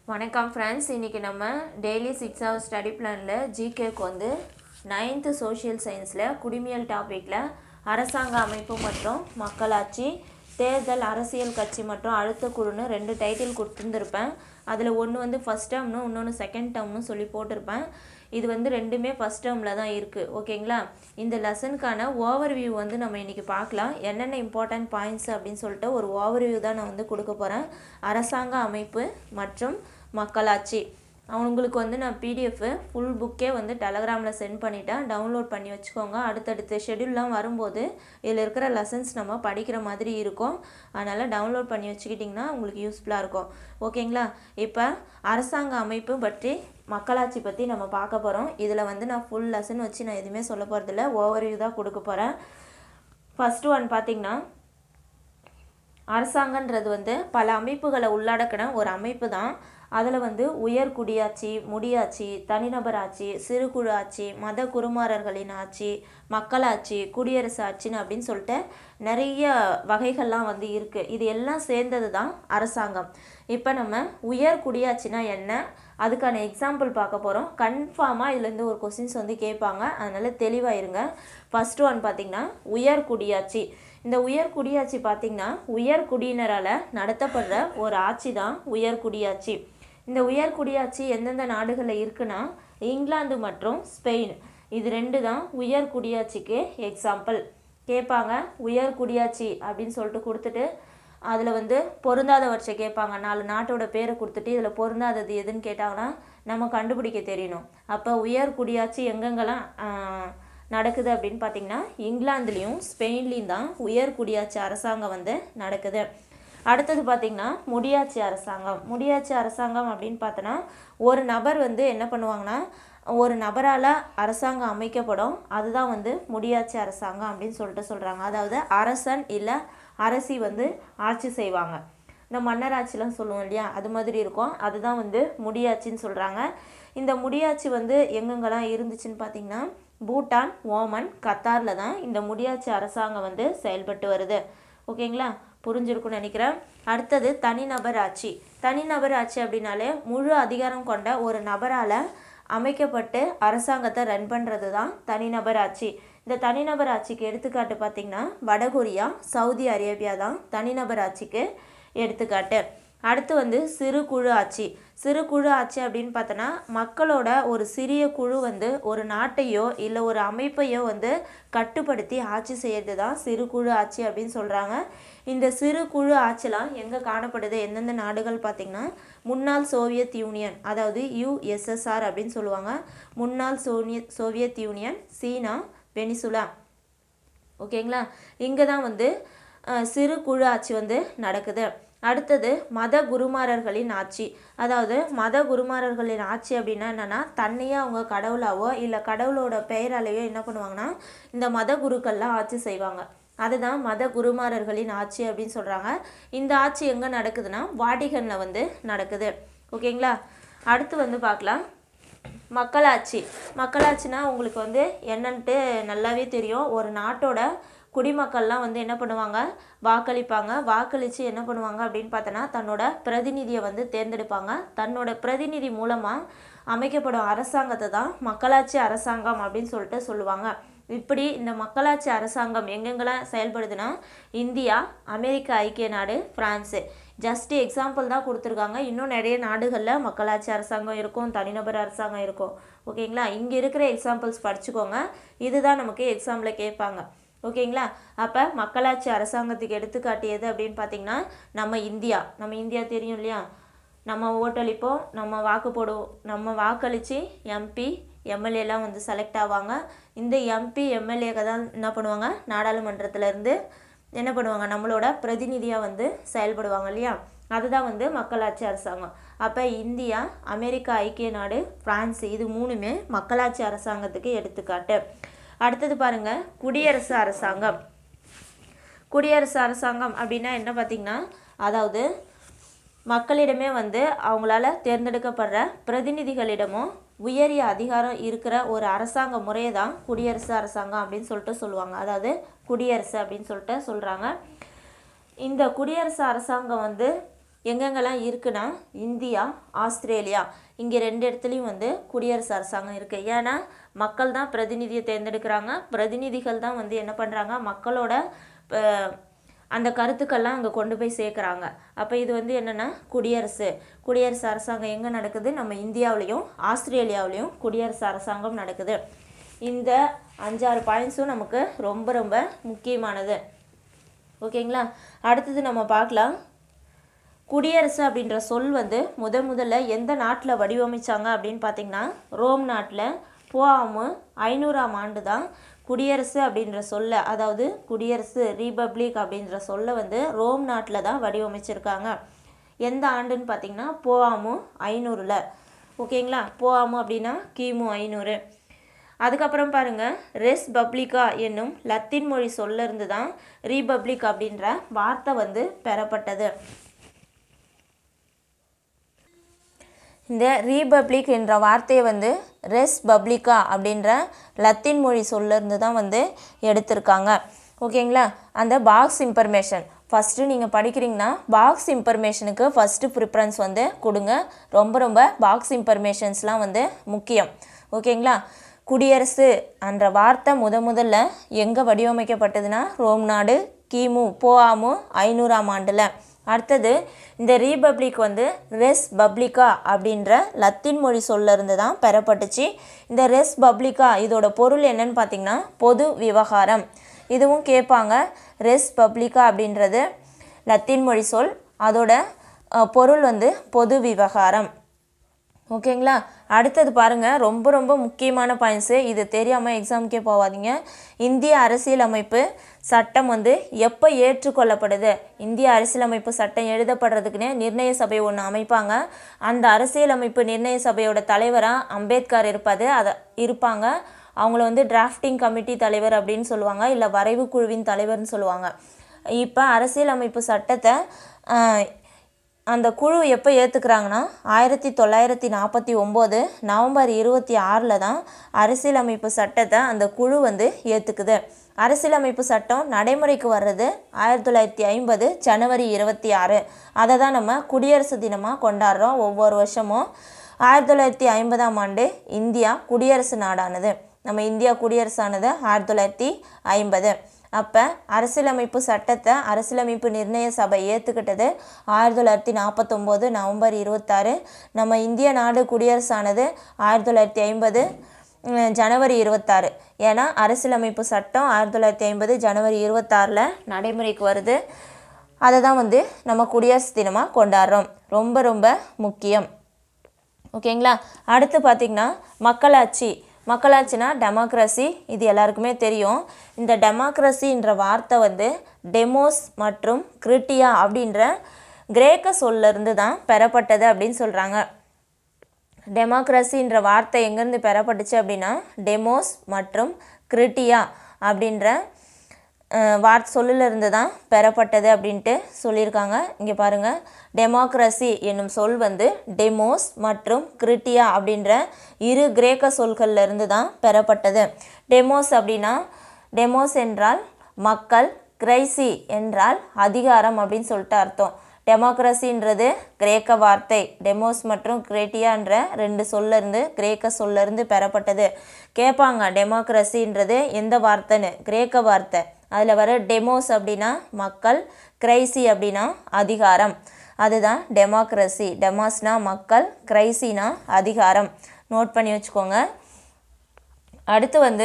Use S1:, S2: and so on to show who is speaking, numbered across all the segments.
S1: வணக்கம் ஃப்ரெண்ட்ஸ் இன்றைக்கி நம்ம டெய்லி சிக்ஸ் ஹவர்ஸ் ஸ்டடி பிளானில் ஜிகேக்கு வந்து நைன்த்து சோஷியல் சயின்ஸில் குடிமியல் டாப்பிக்கில் அரசாங்க அமைப்பு மற்றும் மக்களாட்சி தேர்தல் அரசியல் கட்சி மற்றும் அழுத்த குழுன்னு ரெண்டு டைட்டில் கொடுத்துருந்துருப்பேன் அதில் ஒன்று வந்து ஃபஸ்ட் டேர்ம்னு இன்னொன்று செகண்ட் டேர்ம்னு சொல்லி போட்டிருப்பேன் இது வந்து ரெண்டுமே ஃபஸ்ட் டேர்மில் தான் இருக்குது ஓகேங்களா இந்த லெசனுக்கான ஓவர்வியூ வந்து நம்ம இன்றைக்கி பார்க்கலாம் என்னென்ன இம்பார்ட்டன்ட் பாயிண்ட்ஸ் அப்படின்னு சொல்லிட்டு ஒரு ஓவர்வியூ தான் நான் வந்து கொடுக்க போகிறேன் அரசாங்க அமைப்பு மற்றும் மக்களாட்சி அவங்களுக்கு வந்து நான் பிடிஎஃப் ஃபுல் புக்கே வந்து டெலகிராமில் சென்ட் பண்ணிட்டேன் டவுன்லோட் பண்ணி வச்சுக்கோங்க அடுத்தடுத்த ஷெடியூல்லாம் வரும்போது இதில் இருக்கிற லெசன்ஸ் நம்ம படிக்கிற மாதிரி இருக்கும் அதனால் டவுன்லோட் பண்ணி வச்சுக்கிட்டிங்கன்னா உங்களுக்கு யூஸ்ஃபுல்லாக இருக்கும் ஓகேங்களா இப்போ அரசாங்க அமைப்பு பற்றி மக்களாட்சி பற்றி நம்ம பார்க்க போகிறோம் இதில் வந்து நான் ஃபுல் லெசன் வச்சு நான் எதுவுமே சொல்ல போகிறதில்ல ஓவர்வியூ தான் கொடுக்க போகிறேன் ஃபஸ்ட்டு ஒன் பார்த்திங்கன்னா அரசாங்கன்றது வந்து பல அமைப்புகளை உள்ளடக்கின ஒரு அமைப்பு தான் அதில் வந்து உயர் குடியாட்சி முடியாட்சி தனிநபர் ஆட்சி சிறு குழு ஆட்சி மத குருமாரர்களின் ஆட்சி மக்களாட்சி குடியரசு ஆட்சின்னு அப்படின்னு சொல்லிட்டு நிறைய வகைகள்லாம் வந்து இருக்குது இது எல்லாம் சேர்ந்தது தான் அரசாங்கம் இப்போ நம்ம உயர் குடியாட்சினா என்ன அதுக்கான எக்ஸாம்பிள் பார்க்க போகிறோம் கன்ஃபார்மாக இதுலேருந்து ஒரு கொஸ்டின்ஸ் வந்து கேட்பாங்க அதனால் தெளிவாக இருங்க ஃபஸ்ட்டு ஒன் பார்த்திங்கன்னா உயர் குடியாட்சி இந்த உயர் குடியாட்சி பார்த்திங்கன்னா உயர் குடியினரால் நடத்தப்படுற ஒரு ஆட்சி தான் உயர் குடியாட்சி இந்த உயர் குடியாட்சி எந்தெந்த நாடுகளில் இருக்குன்னா இங்கிலாந்து மற்றும் ஸ்பெயின் இது ரெண்டு தான் உயர் குடியாட்சிக்கு எக்ஸாம்பிள் கேட்பாங்க உயர் குடியாட்சி அப்படின்னு சொல்லிட்டு கொடுத்துட்டு அதில் வந்து பொருந்தாதவற்றை கேட்பாங்க நாலு நாட்டோட பேரை கொடுத்துட்டு இதில் பொருந்தாதது எதுன்னு கேட்டாங்கன்னா நம்ம கண்டுபிடிக்க தெரியணும் அப்போ உயர் குடியாட்சி எங்கெங்கெல்லாம் நடக்குது அப்படின்னு பார்த்தீங்கன்னா இங்கிலாந்துலேயும் ஸ்பெயின்லேயும் தான் உயர் குடியாட்சி அரசாங்கம் வந்து நடக்குது அடுத்தது பார்த்திங்கன்னா முடியாட்சி அரசாங்கம் முடியாட்சி அரசாங்கம் அப்படின்னு பார்த்தோன்னா ஒரு நபர் வந்து என்ன பண்ணுவாங்கன்னா ஒரு நபரால் அரசாங்கம் அமைக்கப்படும் அதுதான் வந்து முடியாட்சி அரசாங்கம் அப்படின்னு சொல்லிட்டு சொல்கிறாங்க அதாவது அரசன் இல்லை அரசி வந்து ஆட்சி செய்வாங்க இந்த மன்னராட்சிலாம் சொல்லுவோம் இல்லையா அது மாதிரி இருக்கும் அதுதான் வந்து முடியாட்சின்னு சொல்கிறாங்க இந்த முடியாட்சி வந்து எங்கெங்கெல்லாம் இருந்துச்சுன்னு பார்த்திங்கன்னா பூட்டான் ஓமன் கத்தாரில் தான் இந்த முடியாட்சி அரசாங்கம் வந்து செயல்பட்டு வருது ஓகேங்களா புரிஞ்சிருக்கும்னு நினைக்கிறேன் அடுத்தது தனிநபர் ஆட்சி தனிநபர் ஆட்சி அப்படின்னாலே முழு அதிகாரம் கொண்ட ஒரு நபரால் அமைக்கப்பட்டு அரசாங்கத்தை ரன் பண்ணுறது தான் தனிநபர் ஆட்சி இந்த தனிநபர் ஆட்சிக்கு எடுத்துக்காட்டு பார்த்திங்கன்னா வடகொரியா சவுதி அரேபியா தான் தனிநபர் ஆட்சிக்கு எடுத்துக்காட்டு அடுத்து வந்து சிறு குழு ஆட்சி சிறு குழு ஆட்சி அப்படின்னு பார்த்தோன்னா மக்களோட ஒரு சிறிய குழு வந்து ஒரு நாட்டையோ இல்லை ஒரு அமைப்பையோ வந்து கட்டுப்படுத்தி ஆட்சி செய்கிறது தான் சிறு குழு ஆட்சி அப்படின்னு சொல்கிறாங்க இந்த சிறு குழு ஆட்சிலாம் எங்கே காணப்படுது எந்தெந்த நாடுகள் பார்த்திங்கன்னா முன்னாள் சோவியத் யூனியன் அதாவது யுஎஸ்எஸ்ஆர் அப்படின்னு சொல்லுவாங்க முன்னாள் சோனிய சோவியத் யூனியன் சீனா வெனிசுலா ஓகேங்களா இங்கே தான் வந்து சிறு குழு ஆட்சி வந்து நடக்குது அடுத்தது மத குருமாரர்களின் ஆட்சி அதாவது மத குருமாரர்களின் ஆட்சி அப்படின்னா என்னென்னா தன்னையே அவங்க கடவுளாவோ இல்லை கடவுளோட பெயராலேயோ என்ன பண்ணுவாங்கன்னா இந்த மத குருக்கள்லாம் ஆட்சி செய்வாங்க அதுதான் மத குருமாரர்களின் ஆட்சி அப்படின்னு சொல்கிறாங்க இந்த ஆட்சி எங்கே நடக்குதுன்னா வாடிகனில் வந்து நடக்குது ஓகேங்களா அடுத்து வந்து பார்க்கலாம் மக்களாட்சி மக்களாட்சினா உங்களுக்கு வந்து என்னன்ட்டு நல்லாவே தெரியும் ஒரு நாட்டோட குடிமக்கள்லாம் வந்து என்ன பண்ணுவாங்க வாக்களிப்பாங்க வாக்களித்து என்ன பண்ணுவாங்க அப்படின்னு பார்த்தோன்னா தன்னோட பிரதிநிதியை வந்து தேர்ந்தெடுப்பாங்க தன்னோட பிரதிநிதி மூலமாக அமைக்கப்படும் அரசாங்கத்தை தான் மக்களாட்சி அரசாங்கம் அப்படின்னு சொல்லிட்டு சொல்லுவாங்க இப்படி இந்த மக்களாட்சி அரசாங்கம் எங்கெங்கெல்லாம் செயல்படுதுன்னா இந்தியா அமெரிக்க ஐக்கிய நாடு ஃப்ரான்ஸு ஜஸ்ட் எக்ஸாம்பிள் தான் கொடுத்துருக்காங்க இன்னும் நிறைய நாடுகளில் மக்களாட்சி அரசாங்கம் இருக்கும் தனிநபர் அரசாங்கம் இருக்கும் ஓகேங்களா இங்கே இருக்கிற எக்ஸாம்பிள்ஸ் படிச்சுக்கோங்க இதுதான் நமக்கு எக்ஸாம்பிள் கேட்பாங்க ஓகேங்களா அப்போ மக்களாட்சி அரசாங்கத்துக்கு எடுத்துக்காட்டியது அப்படின்னு பார்த்தீங்கன்னா நம்ம இந்தியா நம்ம இந்தியா தெரியும் இல்லையா நம்ம ஓட்டளிப்போம் நம்ம வாக்கு போடுவோம் நம்ம வாக்களித்து எம்பி எம்எல்ஏலாம் வந்து செலக்ட் ஆவாங்க இந்த எம்பி எம்எல்ஏக்கு தான் என்ன பண்ணுவாங்க நாடாளுமன்றத்திலேருந்து என்ன பண்ணுவாங்க நம்மளோட பிரதிநிதியாக வந்து செயல்படுவாங்க இல்லையா அதுதான் வந்து மக்களாட்சி அரசாங்கம் அப்போ இந்தியா அமெரிக்கா ஐக்கிய நாடு ஃப்ரான்ஸ் இது மூணுமே மக்களாட்சி அரசாங்கத்துக்கு எடுத்துக்காட்டு அடுத்தது பாருங்கள் குடியரசு அரசாங்கம் குடியரசு அரசாங்கம் அப்படின்னா என்ன பார்த்திங்கன்னா அதாவது மக்களிடமே வந்து அவங்களால தேர்ந்தெடுக்கப்படுற பிரதிநிதிகளிடமும் உயரிய அதிகாரம் இருக்கிற ஒரு அரசாங்க முறையை தான் குடியரசு அரசாங்கம் அப்படின்னு சொல்லிட்டு சொல்லுவாங்க அதாவது குடியரசு அப்படின்னு சொல்லிட்டு சொல்கிறாங்க இந்த குடியரசு அரசாங்கம் வந்து எங்கெங்கெல்லாம் இருக்குன்னா இந்தியா ஆஸ்திரேலியா இங்கே ரெண்டு இடத்துலையும் வந்து குடியரசு அரசாங்கம் இருக்குது ஏன்னா மக்கள் தான் பிரதிநிதியை தேர்ந்தெடுக்கிறாங்க பிரதிநிதிகள் தான் வந்து என்ன பண்ணுறாங்க மக்களோட அஹ், அந்த கருத்துக்கள்லாம் அங்கே கொண்டு போய் சேர்க்குறாங்க அப்போ இது வந்து என்னென்னா குடியரசு குடியரசு அரசாங்கம் எங்கே நடக்குது நம்ம இந்தியாவிலையும் ஆஸ்திரேலியாவிலையும் குடியரசு அரசாங்கம் நடக்குது இந்த அஞ்சாறு பாயிண்ட்ஸும் நமக்கு ரொம்ப ரொம்ப முக்கியமானது ஓகேங்களா அடுத்தது நம்ம பார்க்கலாம் குடியரசு அப்படின்ற சொல் வந்து முத முதல்ல எந்த நாட்டில் வடிவமைச்சாங்க அப்படின்னு பார்த்தீங்கன்னா ரோம் நாட்டில் போஆமு ஐநூறாம் ஆண்டு தான் குடியரசு அப்படின்ற சொல்ல அதாவது குடியரசு ரீபப்ளிக் அப்படின்ற சொல்ல வந்து ரோம் நாட்டில் தான் வடிவமைச்சிருக்காங்க எந்த ஆண்டுன்னு பார்த்தீங்கன்னா போஆமு ஐநூறில் ஓகேங்களா போஆமு அப்படின்னா கிமு ஐநூறு அதுக்கப்புறம் பாருங்க ரெஸ் பப்ளிகா என்னும் லத்தீன் மொழி சொல்ல இருந்து தான் ரீபப்ளிக் அப்படின்ற வார்த்தை வந்து பெறப்பட்டது இந்த ரீபப்ளிக் என்ற வார்த்தையை வந்து ரெஸ் பப்ளிகா அப்படின்ற லத்தீன் மொழி சொல்லிருந்து தான் வந்து எடுத்திருக்காங்க ஓகேங்களா அந்த பாக்ஸ் இன்ஃபர்மேஷன் ஃபஸ்ட்டு நீங்கள் படிக்கிறீங்கன்னா பாக்ஸ் இன்ஃபர்மேஷனுக்கு ஃபஸ்ட்டு ப்ரிஃபரன்ஸ் வந்து கொடுங்க ரொம்ப ரொம்ப பாக்ஸ் இன்ஃபர்மேஷன்ஸ்லாம் வந்து முக்கியம் ஓகேங்களா குடியரசு என்ற வார்த்தை முத முதல்ல எங்கே வடிவமைக்கப்பட்டதுன்னா ரோம் நாடு கிமு போஆமு ஐநூறாம் ஆண்டில் அடுத்தது இந்த ரீபப்ளிக் வந்து ரெஸ் பப்ளிகா அப்படின்ற லத்தீன் மொழி சொல்ல இருந்து தான் பெறப்பட்டுச்சு இந்த ரெஸ் பப்ளிகா இதோட பொருள் என்னன்னு பார்த்தீங்கன்னா பொது விவகாரம் இதுவும் கேட்பாங்க ரெஸ் பப்ளிகா அப்படின்றது லத்தீன் மொழி சொல் அதோட அஹ், பொருள் வந்து பொது விவகாரம் ஓகேங்களா அடுத்தது பாருங்கள் ரொம்ப ரொம்ப முக்கியமான பாயிண்ட்ஸு இது தெரியாமல் எக்ஸாமுக்கே போகாதீங்க இந்திய அரசியலமைப்பு சட்டம் வந்து எப்போ ஏற்றுக்கொள்ளப்படுது இந்திய அரசியலமைப்பு சட்டம் எழுதப்படுறதுக்குன்னே நிர்ணய சபை ஒன்று அமைப்பாங்க அந்த அரசியலமைப்பு நிர்ணய சபையோட தலைவராக அம்பேத்கர் இருப்பது அதை இருப்பாங்க அவங்கள வந்து டிராஃப்டிங் கமிட்டி தலைவர் அப்படின்னு சொல்லுவாங்க இல்லை வரைவு குழுவின் தலைவர்னு சொல்லுவாங்க இப்போ அரசியலமைப்பு சட்டத்தை ஆஹ், அந்த குழு எப்போ ஏற்றுக்கிறாங்கன்னா ஆயிரத்தி தொள்ளாயிரத்தி நாற்பத்தி ஒம்பது நவம்பர் இருபத்தி ஆறில் தான் அரசியலமைப்பு சட்டத்தை அந்த குழு வந்து ஏற்றுக்குது அரசியலமைப்பு சட்டம் நடைமுறைக்கு வர்றது ஆயிரத்தி தொள்ளாயிரத்தி ஐம்பது ஜனவரி இருபத்தி ஆறு அதை தான் நம்ம குடியரசு தினமாக கொண்டாடுறோம் ஒவ்வொரு வருஷமும் ஆயிரத்தி தொள்ளாயிரத்தி ஐம்பதாம் ஆண்டு இந்தியா குடியரசு நாடானது நம்ம இந்தியா குடியரசானது ஆயிரத்தி தொள்ளாயிரத்தி ஐம்பது அப்போ அரசியலமைப்பு சட்டத்தை அரசியலமைப்பு நிர்ணய சபை ஏற்றுக்கிட்டது ஆயிரத்தி தொள்ளாயிரத்தி நாற்பத்தொம்போது நவம்பர் இருபத்தாறு நம்ம இந்திய நாடு குடியரசானது ஆயிரத்தி தொள்ளாயிரத்தி ஐம்பது உம், ஜனவரி இருபத்தாறு ஏன்னா அரசியலமைப்பு சட்டம் ஆயிரத்தி தொள்ளாயிரத்தி ஐம்பது ஜனவரி இருபத்தாறில் நடைமுறைக்கு வருது அதை தான் வந்து நம்ம குடியரசு தினமாக கொண்டாடுறோம் ரொம்ப ரொம்ப முக்கியம் ஓகேங்களா அடுத்து பார்த்திங்கன்னா மக்களாட்சி மக்களாட்சினா டெமோக்ரஸி இது எல்லாருக்குமே தெரியும் இந்த டெமோக்ரஸின்ற வார்த்தை வந்து டெமோஸ் மற்றும் கிரிட்டியா அப்படின்ற கிரேக்க சொல்ல இருந்து தான் பெறப்பட்டது அப்படின்னு சொல்கிறாங்க டெமோக்ரஸின்ற வார்த்தை எங்கேருந்து பெறப்பட்டுச்சு அப்படின்னா டெமோஸ் மற்றும் கிரிட்டியா அப்படின்ற அஹ், வார்த்தை சொல்லிலிருந்து தான் பெறப்பட்டது அப்படின்ட்டு சொல்லியிருக்காங்க இங்கே பாருங்கள் டெமோக்ரஸி என்னும் சொல் வந்து டெமோஸ் மற்றும் கிரிட்டியா அப்படின்ற இரு கிரேக்க சொல்கள்ல இருந்து தான் பெறப்பட்டது டெமோஸ் அப்படின்னா டெமோஸ் என்றால் மக்கள் கிரைசி என்றால் அதிகாரம் அப்படின்னு சொல்லிட்டு அர்த்தம் டெமோக்ரஸின்றது கிரேக்க வார்த்தை டெமோஸ் மற்றும் கிரேட்டியான்ற ரெண்டு சொல்ல இருந்து கிரேக்க சொல்ல இருந்து பெறப்பட்டது கேட்பாங்க டெமோக்ரஸின்றது எந்த வார்த்தைன்னு கிரேக்க வார்த்தை அதில் வர டெமோஸ் அப்படின்னா மக்கள் கிரைசி அப்படின்னா அதிகாரம் அதுதான் டெமோக்ரஸி டெமாஸ்னா மக்கள் கிரைசினா அதிகாரம் நோட் பண்ணி வச்சுக்கோங்க அடுத்து வந்து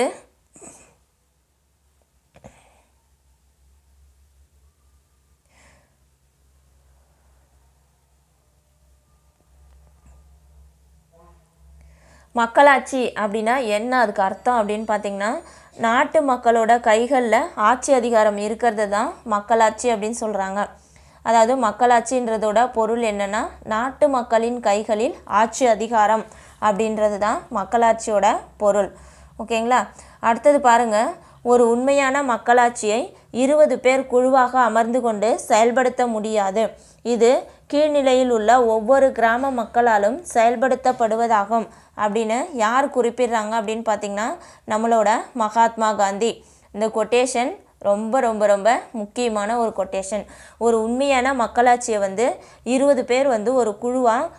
S1: மக்களாட்சி அப்படின்னா என்ன அதுக்கு அர்த்தம் அப்படின்னு பார்த்தீங்கன்னா நாட்டு மக்களோட கைகளில் ஆட்சி அதிகாரம் இருக்கிறது தான் மக்களாட்சி அப்படின்னு சொல்கிறாங்க அதாவது மக்களாட்சின்றதோட பொருள் என்னென்னா நாட்டு மக்களின் கைகளில் ஆட்சி அதிகாரம் அப்படின்றது தான் மக்களாட்சியோட பொருள் ஓகேங்களா அடுத்தது பாருங்கள் ஒரு உண்மையான மக்களாட்சியை இருபது பேர் குழுவாக அமர்ந்து கொண்டு செயல்படுத்த முடியாது இது கீழ்நிலையில் உள்ள ஒவ்வொரு கிராம மக்களாலும் செயல்படுத்தப்படுவதாகும் அப்படின்னு யார் குறிப்பிடுறாங்க அப்படின்னு பார்த்தீங்கன்னா நம்மளோட மகாத்மா காந்தி இந்த கொட்டேஷன் ரொம்ப ரொம்ப ரொம்ப முக்கியமான ஒரு கொட்டேஷன் ஒரு உண்மையான மக்களாட்சியை வந்து இருபது பேர் வந்து ஒரு குழுவாக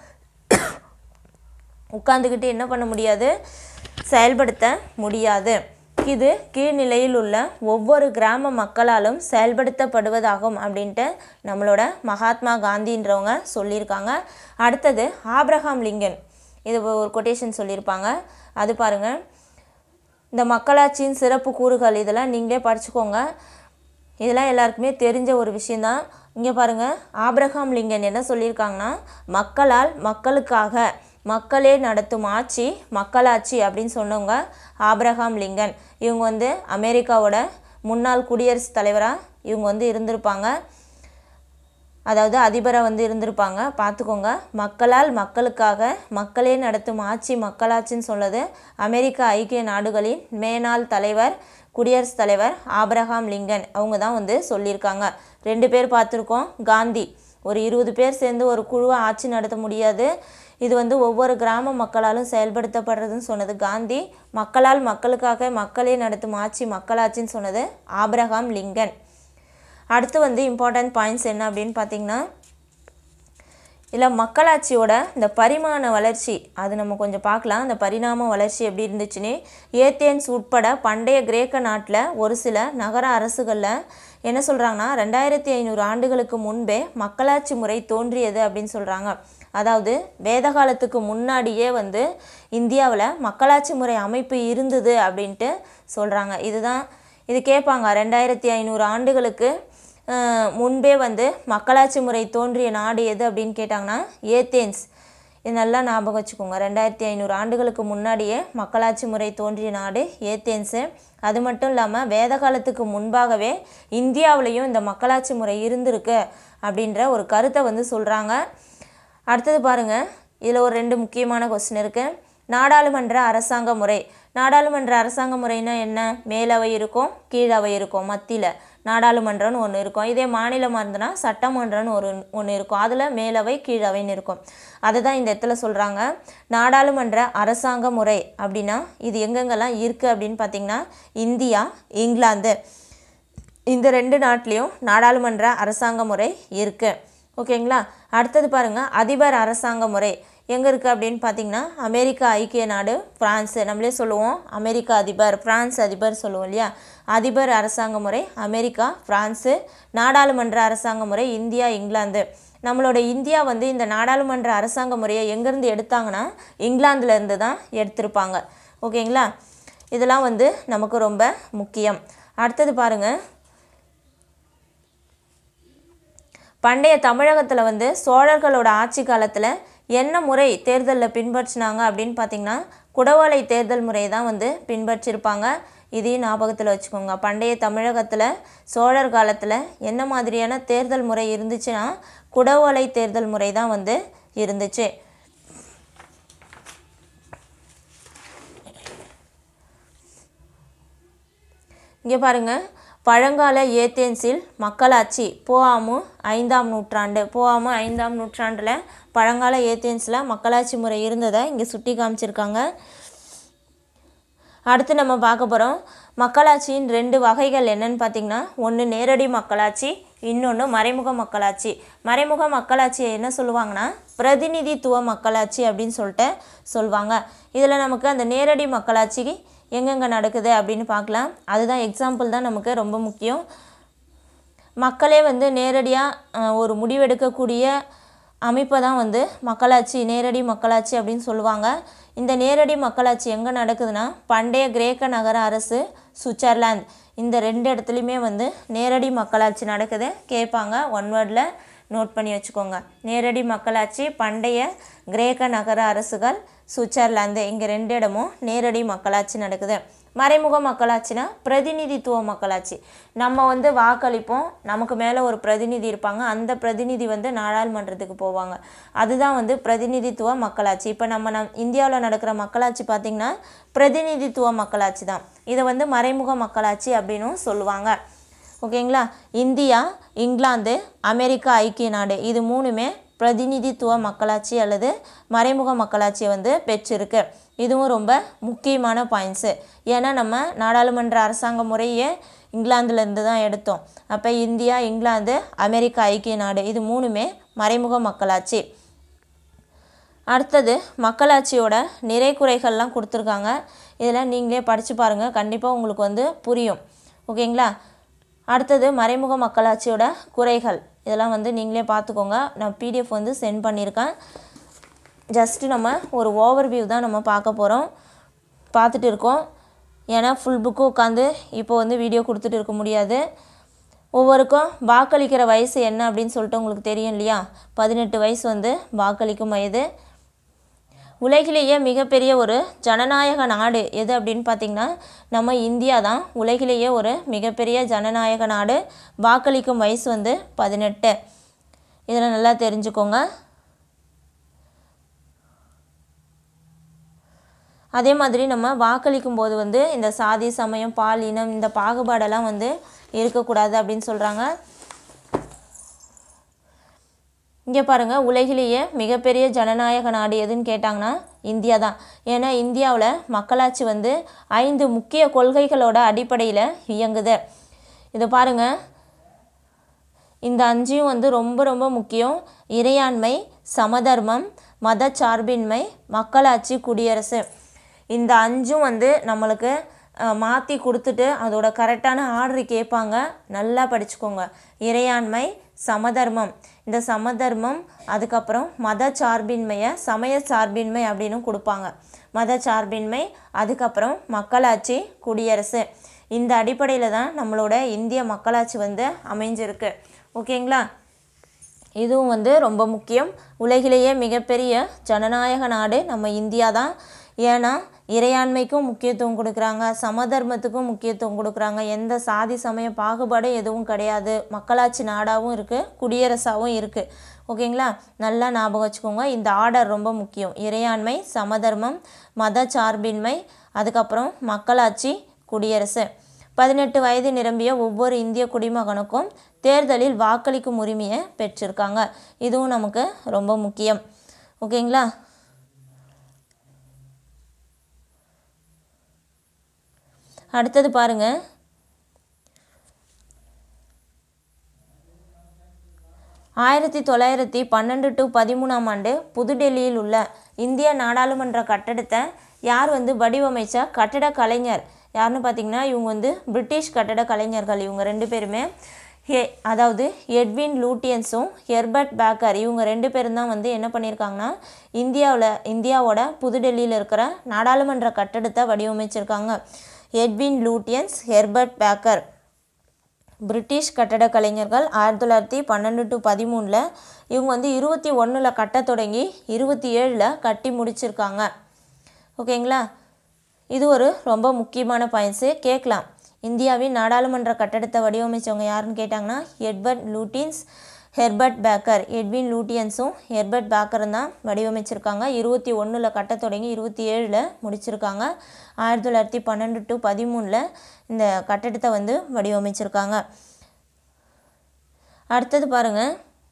S1: உட்காந்துக்கிட்டு என்ன பண்ண முடியாது செயல்படுத்த முடியாது இது கீழ்நிலையில் உள்ள ஒவ்வொரு கிராம மக்களாலும் செயல்படுத்தப்படுவதாகும் அப்படின்ட்டு நம்மளோட மகாத்மா காந்தின்றவங்க சொல்லியிருக்காங்க அடுத்தது ஆப்ரஹாம் லிங்கன் இது ஒரு கொட்டேஷன் சொல்லியிருப்பாங்க அது பாருங்கள் இந்த மக்களாட்சியின் சிறப்பு கூறுகள் இதெல்லாம் நீங்களே படிச்சுக்கோங்க இதெல்லாம் எல்லாருக்குமே தெரிஞ்ச ஒரு விஷயந்தான் இங்கே பாருங்கள் ஆப்ரஹாம் லிங்கன் என்ன சொல்லியிருக்காங்கன்னா மக்களால் மக்களுக்காக மக்களே நடத்தும் ஆட்சி மக்களாட்சி அப்படின்னு சொன்னவங்க ஆப்ரஹாம் லிங்கன் இவங்க வந்து அமெரிக்காவோட முன்னாள் குடியரசுத் தலைவராக இவங்க வந்து இருந்திருப்பாங்க அதாவது அதிபராக வந்து இருந்திருப்பாங்க பார்த்துக்கோங்க மக்களால் மக்களுக்காக மக்களே நடத்தும் ஆட்சி மக்களாட்சின்னு சொல்லுது அமெரிக்க ஐக்கிய நாடுகளின் மேனாள் தலைவர் குடியரசுத் தலைவர் ஆப்ரஹாம் லிங்கன் அவங்க தான் வந்து சொல்லியிருக்காங்க ரெண்டு பேர் பார்த்துருக்கோம் காந்தி ஒரு இருபது பேர் சேர்ந்து ஒரு குழுவை ஆட்சி நடத்த முடியாது இது வந்து ஒவ்வொரு கிராம மக்களாலும் செயல்படுத்தப்படுறதுன்னு சொன்னது காந்தி மக்களால் மக்களுக்காக மக்களே நடத்தும் ஆட்சி மக்களாட்சின்னு சொன்னது ஆப்ரஹாம் லிங்கன் அடுத்து வந்து இம்பார்ட்டன்ட் பாயிண்ட்ஸ் என்ன அப்படின்னு பார்த்தீங்கன்னா இல்லை மக்களாட்சியோட இந்த பரிமாண வளர்ச்சி அது நம்ம கொஞ்சம் பார்க்கலாம் அந்த பரிணாம வளர்ச்சி எப்படி இருந்துச்சுன்னு ஏத்தேன்ஸ் உட்பட பண்டைய கிரேக்க நாட்டில் ஒரு சில நகர அரசுகளில் என்ன சொல்கிறாங்கன்னா ரெண்டாயிரத்தி ஐநூறு ஆண்டுகளுக்கு முன்பே மக்களாட்சி முறை தோன்றியது அப்படின்னு சொல்கிறாங்க அதாவது வேத காலத்துக்கு முன்னாடியே வந்து இந்தியாவில் மக்களாட்சி முறை அமைப்பு இருந்தது அப்படின்ட்டு சொல்கிறாங்க இதுதான் இது கேட்பாங்க ரெண்டாயிரத்தி ஐநூறு ஆண்டுகளுக்கு அஹ், முன்பே வந்து மக்களாட்சி முறை தோன்றிய நாடு எது அப்படின்னு கேட்டாங்கன்னா ஏத்தேன்ஸ் இது நல்லா ஞாபகம் வச்சுக்கோங்க ரெண்டாயிரத்தி ஐநூறு ஆண்டுகளுக்கு முன்னாடியே மக்களாட்சி முறை தோன்றிய நாடு ஏத்தேன்ஸு அது மட்டும் இல்லாமல் வேத காலத்துக்கு முன்பாகவே இந்தியாவிலையும் இந்த மக்களாட்சி முறை இருந்திருக்கு அப்படின்ற ஒரு கருத்தை வந்து சொல்கிறாங்க அடுத்தது பாருங்கள் இதில் ஒரு ரெண்டு முக்கியமான கொஸ்டின் இருக்குது நாடாளுமன்ற அரசாங்க முறை நாடாளுமன்ற அரசாங்க முறைனா என்ன மேலவை இருக்கும் கீழவை இருக்கும் மத்தியில் நாடாளுமன்றம்னு ஒன்று இருக்கும் இதே மாநிலமாக இருந்ததுன்னா சட்டமன்றம்னு ஒரு ஒன்று இருக்கும் அதில் மேலவை கீழவைன்னு இருக்கும் அதுதான் இந்த இடத்துல சொல்கிறாங்க நாடாளுமன்ற அரசாங்க முறை அப்படின்னா இது எங்கெங்கெல்லாம் இருக்குது அப்படின்னு பார்த்தீங்கன்னா இந்தியா இங்கிலாந்து இந்த ரெண்டு நாட்டிலையும் நாடாளுமன்ற அரசாங்க முறை இருக்குது ஓகேங்களா அடுத்தது பாருங்கள் அதிபர் அரசாங்க முறை எங்கே இருக்குது அப்படின்னு பார்த்தீங்கன்னா அமெரிக்கா ஐக்கிய நாடு பிரான்ஸு நம்மளே சொல்லுவோம் அமெரிக்கா அதிபர் பிரான்ஸ் அதிபர் சொல்லுவோம் இல்லையா அதிபர் அரசாங்க முறை அமெரிக்கா பிரான்ஸு நாடாளுமன்ற அரசாங்க முறை இந்தியா இங்கிலாந்து நம்மளோட இந்தியா வந்து இந்த நாடாளுமன்ற அரசாங்க முறையை எங்கேருந்து எடுத்தாங்கன்னா இங்கிலாந்துலேருந்து தான் எடுத்திருப்பாங்க ஓகேங்களா இதெல்லாம் வந்து நமக்கு ரொம்ப முக்கியம் அடுத்தது பாருங்கள் பண்டைய தமிழகத்தில் வந்து சோழர்களோட ஆட்சி காலத்தில் என்ன முறை தேர்தலில் பின்பற்றினாங்க அப்படின்னு பார்த்தீங்கன்னா குடவோலை தேர்தல் முறையை தான் வந்து பின்பற்றிருப்பாங்க இதையும் ஞாபகத்தில் வச்சுக்கோங்க பண்டைய தமிழகத்தில் சோழர் காலத்தில் என்ன மாதிரியான தேர்தல் முறை இருந்துச்சுன்னா குடவோலை தேர்தல் முறை தான் வந்து இருந்துச்சு இங்கே பாருங்க பழங்கால ஏத்தேன்ஸில் மக்களாட்சி போஆமு ஐந்தாம் நூற்றாண்டு போஆமு ஐந்தாம் நூற்றாண்டில் பழங்கால ஏத்தேன்ஸில் மக்களாட்சி முறை இருந்ததை இங்கே சுட்டி காமிச்சிருக்காங்க அடுத்து நம்ம பார்க்க போகிறோம் மக்களாட்சியின் ரெண்டு வகைகள் என்னன்னு பார்த்தீங்கன்னா ஒன்று நேரடி மக்களாட்சி இன்னொன்று மறைமுக மக்களாட்சி மறைமுக மக்களாட்சியை என்ன சொல்லுவாங்கன்னா பிரதிநிதித்துவ மக்களாட்சி அப்படின்னு சொல்லிட்டு சொல்லுவாங்க இதில் நமக்கு அந்த நேரடி மக்களாட்சி எங்கெங்கே நடக்குது அப்படின்னு பார்க்கலாம் அதுதான் எக்ஸாம்பிள் தான் நமக்கு ரொம்ப முக்கியம் மக்களே வந்து நேரடியாக ஒரு முடிவெடுக்கக்கூடிய அமைப்பை தான் வந்து மக்களாட்சி நேரடி மக்களாட்சி அப்படின்னு சொல்லுவாங்க இந்த நேரடி மக்களாட்சி எங்கே நடக்குதுன்னா பண்டைய கிரேக்க நகர அரசு சுவிட்சர்லாந்து இந்த ரெண்டு இடத்துலையுமே வந்து நேரடி மக்களாட்சி நடக்குது கேட்பாங்க ஒன் வேர்டில் நோட் பண்ணி வச்சுக்கோங்க நேரடி மக்களாட்சி பண்டைய கிரேக்க நகர அரசுகள் சுவிட்சர்லாந்து இங்கே ரெண்டு இடமும் நேரடி மக்களாட்சி நடக்குது மறைமுக மக்களாட்சினா பிரதிநிதித்துவ மக்களாட்சி நம்ம வந்து வாக்களிப்போம் நமக்கு மேலே ஒரு பிரதிநிதி இருப்பாங்க அந்த பிரதிநிதி வந்து நாடாளுமன்றத்துக்கு போவாங்க அதுதான் வந்து பிரதிநிதித்துவ மக்களாட்சி இப்போ நம்ம நம் இந்தியாவில் நடக்கிற மக்களாட்சி பார்த்திங்கன்னா பிரதிநிதித்துவ மக்களாட்சி தான் இதை வந்து மறைமுக மக்களாட்சி அப்படின்னும் சொல்லுவாங்க ஓகேங்களா இந்தியா இங்கிலாந்து அமெரிக்கா ஐக்கிய நாடு இது மூணுமே பிரதிநிதித்துவ மக்களாட்சி அல்லது மறைமுக மக்களாட்சியை வந்து பெற்றிருக்கு இதுவும் ரொம்ப முக்கியமான பாயிண்ட்ஸு ஏன்னா நம்ம நாடாளுமன்ற அரசாங்க முறையே இங்கிலாந்துலேருந்து தான் எடுத்தோம் அப்போ இந்தியா இங்கிலாந்து அமெரிக்கா ஐக்கிய நாடு இது மூணுமே மறைமுக மக்களாட்சி அடுத்தது மக்களாட்சியோட நிறை குறைகள்லாம் கொடுத்துருக்காங்க இதெல்லாம் நீங்களே படித்து பாருங்கள் கண்டிப்பாக உங்களுக்கு வந்து புரியும் ஓகேங்களா அடுத்தது மறைமுக மக்களாட்சியோட குறைகள் இதெல்லாம் வந்து நீங்களே பார்த்துக்கோங்க நான் பிடிஎஃப் வந்து சென்ட் பண்ணியிருக்கேன் ஜஸ்ட்டு நம்ம ஒரு ஓவர்வியூ தான் நம்ம பார்க்க போகிறோம் பார்த்துட்டு இருக்கோம் ஏன்னா ஃபுல் புக்கு உட்காந்து இப்போ வந்து வீடியோ கொடுத்துட்டு இருக்க முடியாது ஒவ்வொருக்கும் வாக்களிக்கிற வயசு என்ன அப்படின்னு சொல்லிட்டு உங்களுக்கு தெரியும் இல்லையா பதினெட்டு வயசு வந்து வாக்களிக்கும் வயது உலகிலேயே மிகப்பெரிய ஒரு ஜனநாயக நாடு எது அப்படின்னு பார்த்திங்கன்னா நம்ம இந்தியா தான் உலகிலேயே ஒரு மிகப்பெரிய ஜனநாயக நாடு வாக்களிக்கும் வயசு வந்து பதினெட்டு இதில் நல்லா தெரிஞ்சுக்கோங்க அதே மாதிரி நம்ம வாக்களிக்கும் போது வந்து இந்த சாதி சமயம் பால் இனம் இந்த பாகுபாடெல்லாம் வந்து இருக்கக்கூடாது அப்படின்னு சொல்கிறாங்க இங்கே பாருங்கள் உலகிலேயே மிகப்பெரிய ஜனநாயக நாடு எதுன்னு கேட்டாங்கன்னா இந்தியா தான் ஏன்னா இந்தியாவில் மக்களாட்சி வந்து ஐந்து முக்கிய கொள்கைகளோட அடிப்படையில் இயங்குது இதை பாருங்கள் இந்த அஞ்சையும் வந்து ரொம்ப ரொம்ப முக்கியம் இறையாண்மை சமதர்மம் மதச்சார்பின்மை மக்களாட்சி குடியரசு இந்த அஞ்சும் வந்து நம்மளுக்கு மாற்றி கொடுத்துட்டு அதோட கரெக்டான ஆர்டர் கேட்பாங்க நல்லா படிச்சுக்கோங்க இறையாண்மை சமதர்மம் இந்த சமதர்மம் அதுக்கப்புறம் மத சார்பின்மையை சமய சார்பின்மை அப்படின்னு கொடுப்பாங்க மத சார்பின்மை அதுக்கப்புறம் மக்களாட்சி குடியரசு இந்த அடிப்படையில் தான் நம்மளோட இந்திய மக்களாட்சி வந்து அமைஞ்சிருக்கு ஓகேங்களா இதுவும் வந்து ரொம்ப முக்கியம் உலகிலேயே மிகப்பெரிய ஜனநாயக நாடு நம்ம இந்தியா தான் ஏன்னா இறையாண்மைக்கும் முக்கியத்துவம் கொடுக்குறாங்க சமதர்மத்துக்கும் முக்கியத்துவம் கொடுக்குறாங்க எந்த சாதி சமய பாகுபாடும் எதுவும் கிடையாது மக்களாட்சி நாடாகவும் இருக்குது குடியரசாகவும் இருக்குது ஓகேங்களா நல்லா ஞாபகம் வச்சுக்கோங்க இந்த ஆர்டர் ரொம்ப முக்கியம் இறையாண்மை சமதர்மம் மத சார்பின்மை அதுக்கப்புறம் மக்களாட்சி குடியரசு பதினெட்டு வயது நிரம்பிய ஒவ்வொரு இந்திய குடிமகனுக்கும் தேர்தலில் வாக்களிக்கும் உரிமையை பெற்றிருக்காங்க இதுவும் நமக்கு ரொம்ப முக்கியம் ஓகேங்களா அடுத்தது பாருங்க ஆயிரத்தி தொள்ளாயிரத்தி பன்னெண்டு டு பதிமூணாம் ஆண்டு புதுடெல்லியில் உள்ள இந்திய நாடாளுமன்ற கட்டடத்தை யார் வந்து வடிவமைச்சா கட்டட கலைஞர் யாருன்னு பார்த்தீங்கன்னா இவங்க வந்து பிரிட்டிஷ் கட்டட கலைஞர்கள் இவங்க ரெண்டு பேருமே ஹே அதாவது எட்வின் லூட்டியன்ஸும் ஹெர்பர்ட் பேக்கர் இவங்க ரெண்டு பேரும் தான் வந்து என்ன பண்ணியிருக்காங்கன்னா இந்தியாவில் இந்தியாவோட புதுடெல்லியில் இருக்கிற நாடாளுமன்ற கட்டடத்தை வடிவமைச்சிருக்காங்க Edwin Lutyens Herbert Baker British கட்டட கலைஞர்கள் ஆயிரத்தி தொள்ளாயிரத்தி பன்னெண்டு டு பதிமூணில் இவங்க வந்து இருபத்தி ஒன்றில் கட்ட தொடங்கி இருபத்தி ஏழில் கட்டி முடிச்சிருக்காங்க ஓகேங்களா இது ஒரு ரொம்ப முக்கியமான பாயிண்ட்ஸு கேட்கலாம் இந்தியாவின் நாடாளுமன்ற கட்டடத்தை வடிவமைச்சவங்க யாருன்னு கேட்டாங்கன்னா Edward Lutyens Herbert Baker Edwin லூட்டியன்ஸும் ஹெர்பர்ட் பேக்கரும் தான் வடிவமைச்சிருக்காங்க இருபத்தி ஒன்றில் கட்ட தொடங்கி இருபத்தி ஏழில் முடிச்சிருக்காங்க ஆயிரத்தி தொள்ளாயிரத்தி பன்னெண்டு டு பதிமூணில் இந்த கட்டடத்தை வந்து வடிவமைச்சிருக்காங்க அடுத்தது பாருங்கள்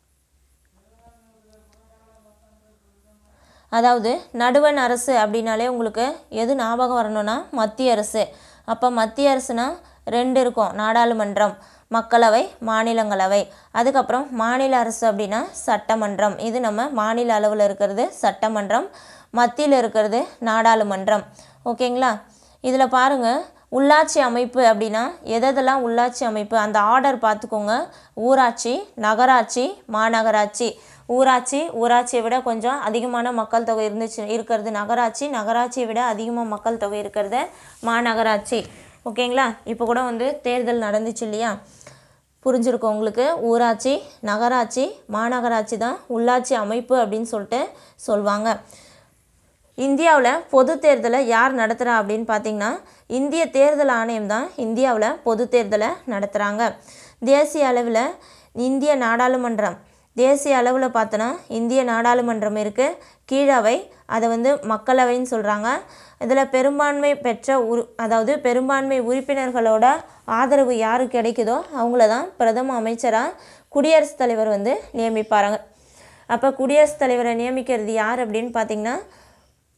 S1: அதாவது நடுவண் அரசு அப்படின்னாலே உங்களுக்கு எது ஞாபகம் வரணும்னா மத்திய அரசு அப்போ மத்திய அரசுனா ரெண்டு இருக்கும் நாடாளுமன்றம் மக்களவை மாநிலங்களவை அதுக்கப்புறம் மாநில அரசு அப்படின்னா சட்டமன்றம் இது நம்ம மாநில அளவில் இருக்கிறது சட்டமன்றம் மத்தியில் இருக்கிறது நாடாளுமன்றம் ஓகேங்களா இதில் பாருங்கள் உள்ளாட்சி அமைப்பு அப்படின்னா எதெல்லாம் உள்ளாட்சி அமைப்பு அந்த ஆர்டர் பார்த்துக்கோங்க ஊராட்சி நகராட்சி மாநகராட்சி ஊராட்சி ஊராட்சியை விட கொஞ்சம் அதிகமான மக்கள் தொகை இருந்துச்சு இருக்கிறது நகராட்சி நகராட்சியை விட அதிகமாக மக்கள் தொகை இருக்கிறது மாநகராட்சி ஓகேங்களா இப்போ கூட வந்து தேர்தல் நடந்துச்சு இல்லையா புரிஞ்சிருக்கும் உங்களுக்கு ஊராட்சி நகராட்சி மாநகராட்சி தான் உள்ளாட்சி அமைப்பு அப்படின்னு சொல்லிட்டு சொல்லுவாங்க இந்தியாவில் பொது தேர்தலை யார் நடத்துகிறா அப்படின்னு பார்த்தீங்கன்னா இந்திய தேர்தல் ஆணையம் தான் இந்தியாவில் பொது தேர்தலை நடத்துகிறாங்க தேசிய அளவில் இந்திய நாடாளுமன்றம் தேசிய அளவில் பார்த்தோன்னா இந்திய நாடாளுமன்றம் இருக்குது கீழவை அதை வந்து மக்களவைன்னு சொல்கிறாங்க இதில் பெரும்பான்மை பெற்ற உரு அதாவது பெரும்பான்மை உறுப்பினர்களோட ஆதரவு யாரு கிடைக்குதோ அவங்கள தான் பிரதம அமைச்சராக குடியரசுத் தலைவர் வந்து நியமிப்பாருங்க அப்போ குடியரசுத் தலைவரை நியமிக்கிறது யார் அப்படின்னு பார்த்தீங்கன்னா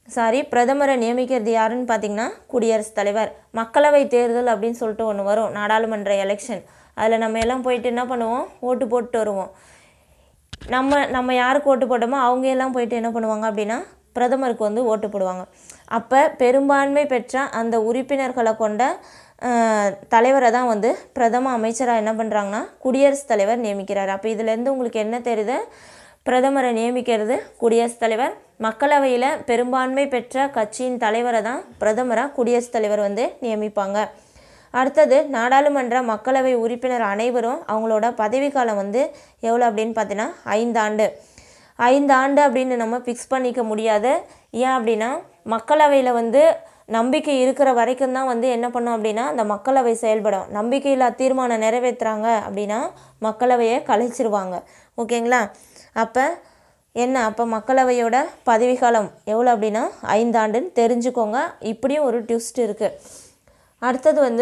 S1: சாரி பிரதமரை நியமிக்கிறது யாருன்னு பார்த்தீங்கன்னா குடியரசுத் தலைவர் மக்களவை தேர்தல் அப்படின்னு சொல்லிட்டு ஒன்று வரும் நாடாளுமன்ற எலெக்ஷன் அதில் நம்ம எல்லாம் போயிட்டு என்ன பண்ணுவோம் ஓட்டு போட்டு வருவோம் நம்ம நம்ம யாருக்கு ஓட்டு போட்டோமோ அவங்க எல்லாம் போயிட்டு என்ன பண்ணுவாங்க அப்படின்னா பிரதமருக்கு வந்து ஓட்டு போடுவாங்க அப்போ பெரும்பான்மை பெற்ற அந்த உறுப்பினர்களை கொண்ட அஹ், தலைவரை தான் வந்து பிரதம அமைச்சராக என்ன பண்ணுறாங்கன்னா குடியரசுத் தலைவர் நியமிக்கிறார் அப்போ இதுலேருந்து உங்களுக்கு என்ன தெரியுது பிரதமரை நியமிக்கிறது குடியரசுத் தலைவர் மக்களவையில் பெரும்பான்மை பெற்ற கட்சியின் தலைவரை தான் பிரதமராக குடியரசுத் தலைவர் வந்து நியமிப்பாங்க அடுத்தது நாடாளுமன்ற மக்களவை உறுப்பினர் அனைவரும் அவங்களோட பதவிக்காலம் வந்து எவ்வளோ அப்படின்னு பார்த்தீங்கன்னா ஐந்தாண்டு ஐந்தாண்டு அப்படின்னு நம்ம ஃபிக்ஸ் பண்ணிக்க முடியாது ஏன் அப்படின்னா மக்களவையில் வந்து நம்பிக்கை இருக்கிற வரைக்கும் தான் வந்து என்ன பண்ணோம் அப்படின்னா அந்த மக்களவை செயல்படும் நம்பிக்கையில்லா தீர்மானம் நிறைவேற்றுறாங்க அப்படின்னா மக்களவையை கலைச்சிருவாங்க ஓகேங்களா அப்போ என்ன அப்போ மக்களவையோட பதவிக்காலம் எவ்வளோ அப்படின்னா ஐந்தாண்டுன்னு தெரிஞ்சுக்கோங்க இப்படியும் ஒரு ட்விஸ்ட் இருக்குது அடுத்தது வந்து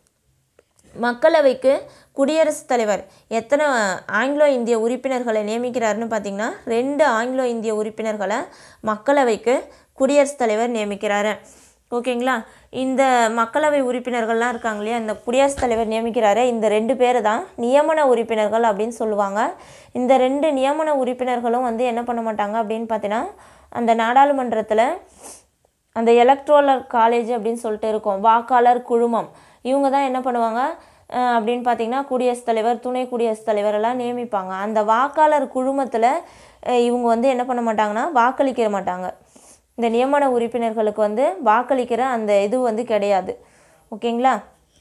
S1: மக்களவைக்கு குடியரசுத் தலைவர் எத்தனை ஆங்கிலோ இந்திய உறுப்பினர்களை நியமிக்கிறாருன்னு பார்த்தீங்கன்னா ரெண்டு ஆங்கிலோ இந்திய உறுப்பினர்களை மக்களவைக்கு குடியரசுத் தலைவர் நியமிக்கிறாரு ஓகேங்களா இந்த மக்களவை உறுப்பினர்கள்லாம் இருக்காங்க இல்லையா இந்த குடியரசுத் தலைவர் நியமிக்கிறாரு இந்த ரெண்டு பேர் தான் நியமன உறுப்பினர்கள் அப்படின்னு சொல்லுவாங்க இந்த ரெண்டு நியமன உறுப்பினர்களும் வந்து என்ன பண்ண மாட்டாங்க அப்படின்னு பார்த்தீங்கன்னா அந்த நாடாளுமன்றத்தில் அந்த எலக்ட்ரோலர் காலேஜ் அப்படின்னு சொல்லிட்டு இருக்கும் வாக்காளர் குழுமம் இவங்க தான் என்ன பண்ணுவாங்க அஹ் அப்படின்னு பார்த்தீங்கன்னா குடியரசுத் தலைவர் துணை குடியரசுத் தலைவர் எல்லாம் நியமிப்பாங்க அந்த வாக்காளர் குழுமத்தில் இவங்க வந்து என்ன பண்ண மாட்டாங்கன்னா வாக்களிக்க மாட்டாங்க இந்த நியமன உறுப்பினர்களுக்கு வந்து வாக்களிக்கிற அந்த இது வந்து கிடையாது ஓகேங்களா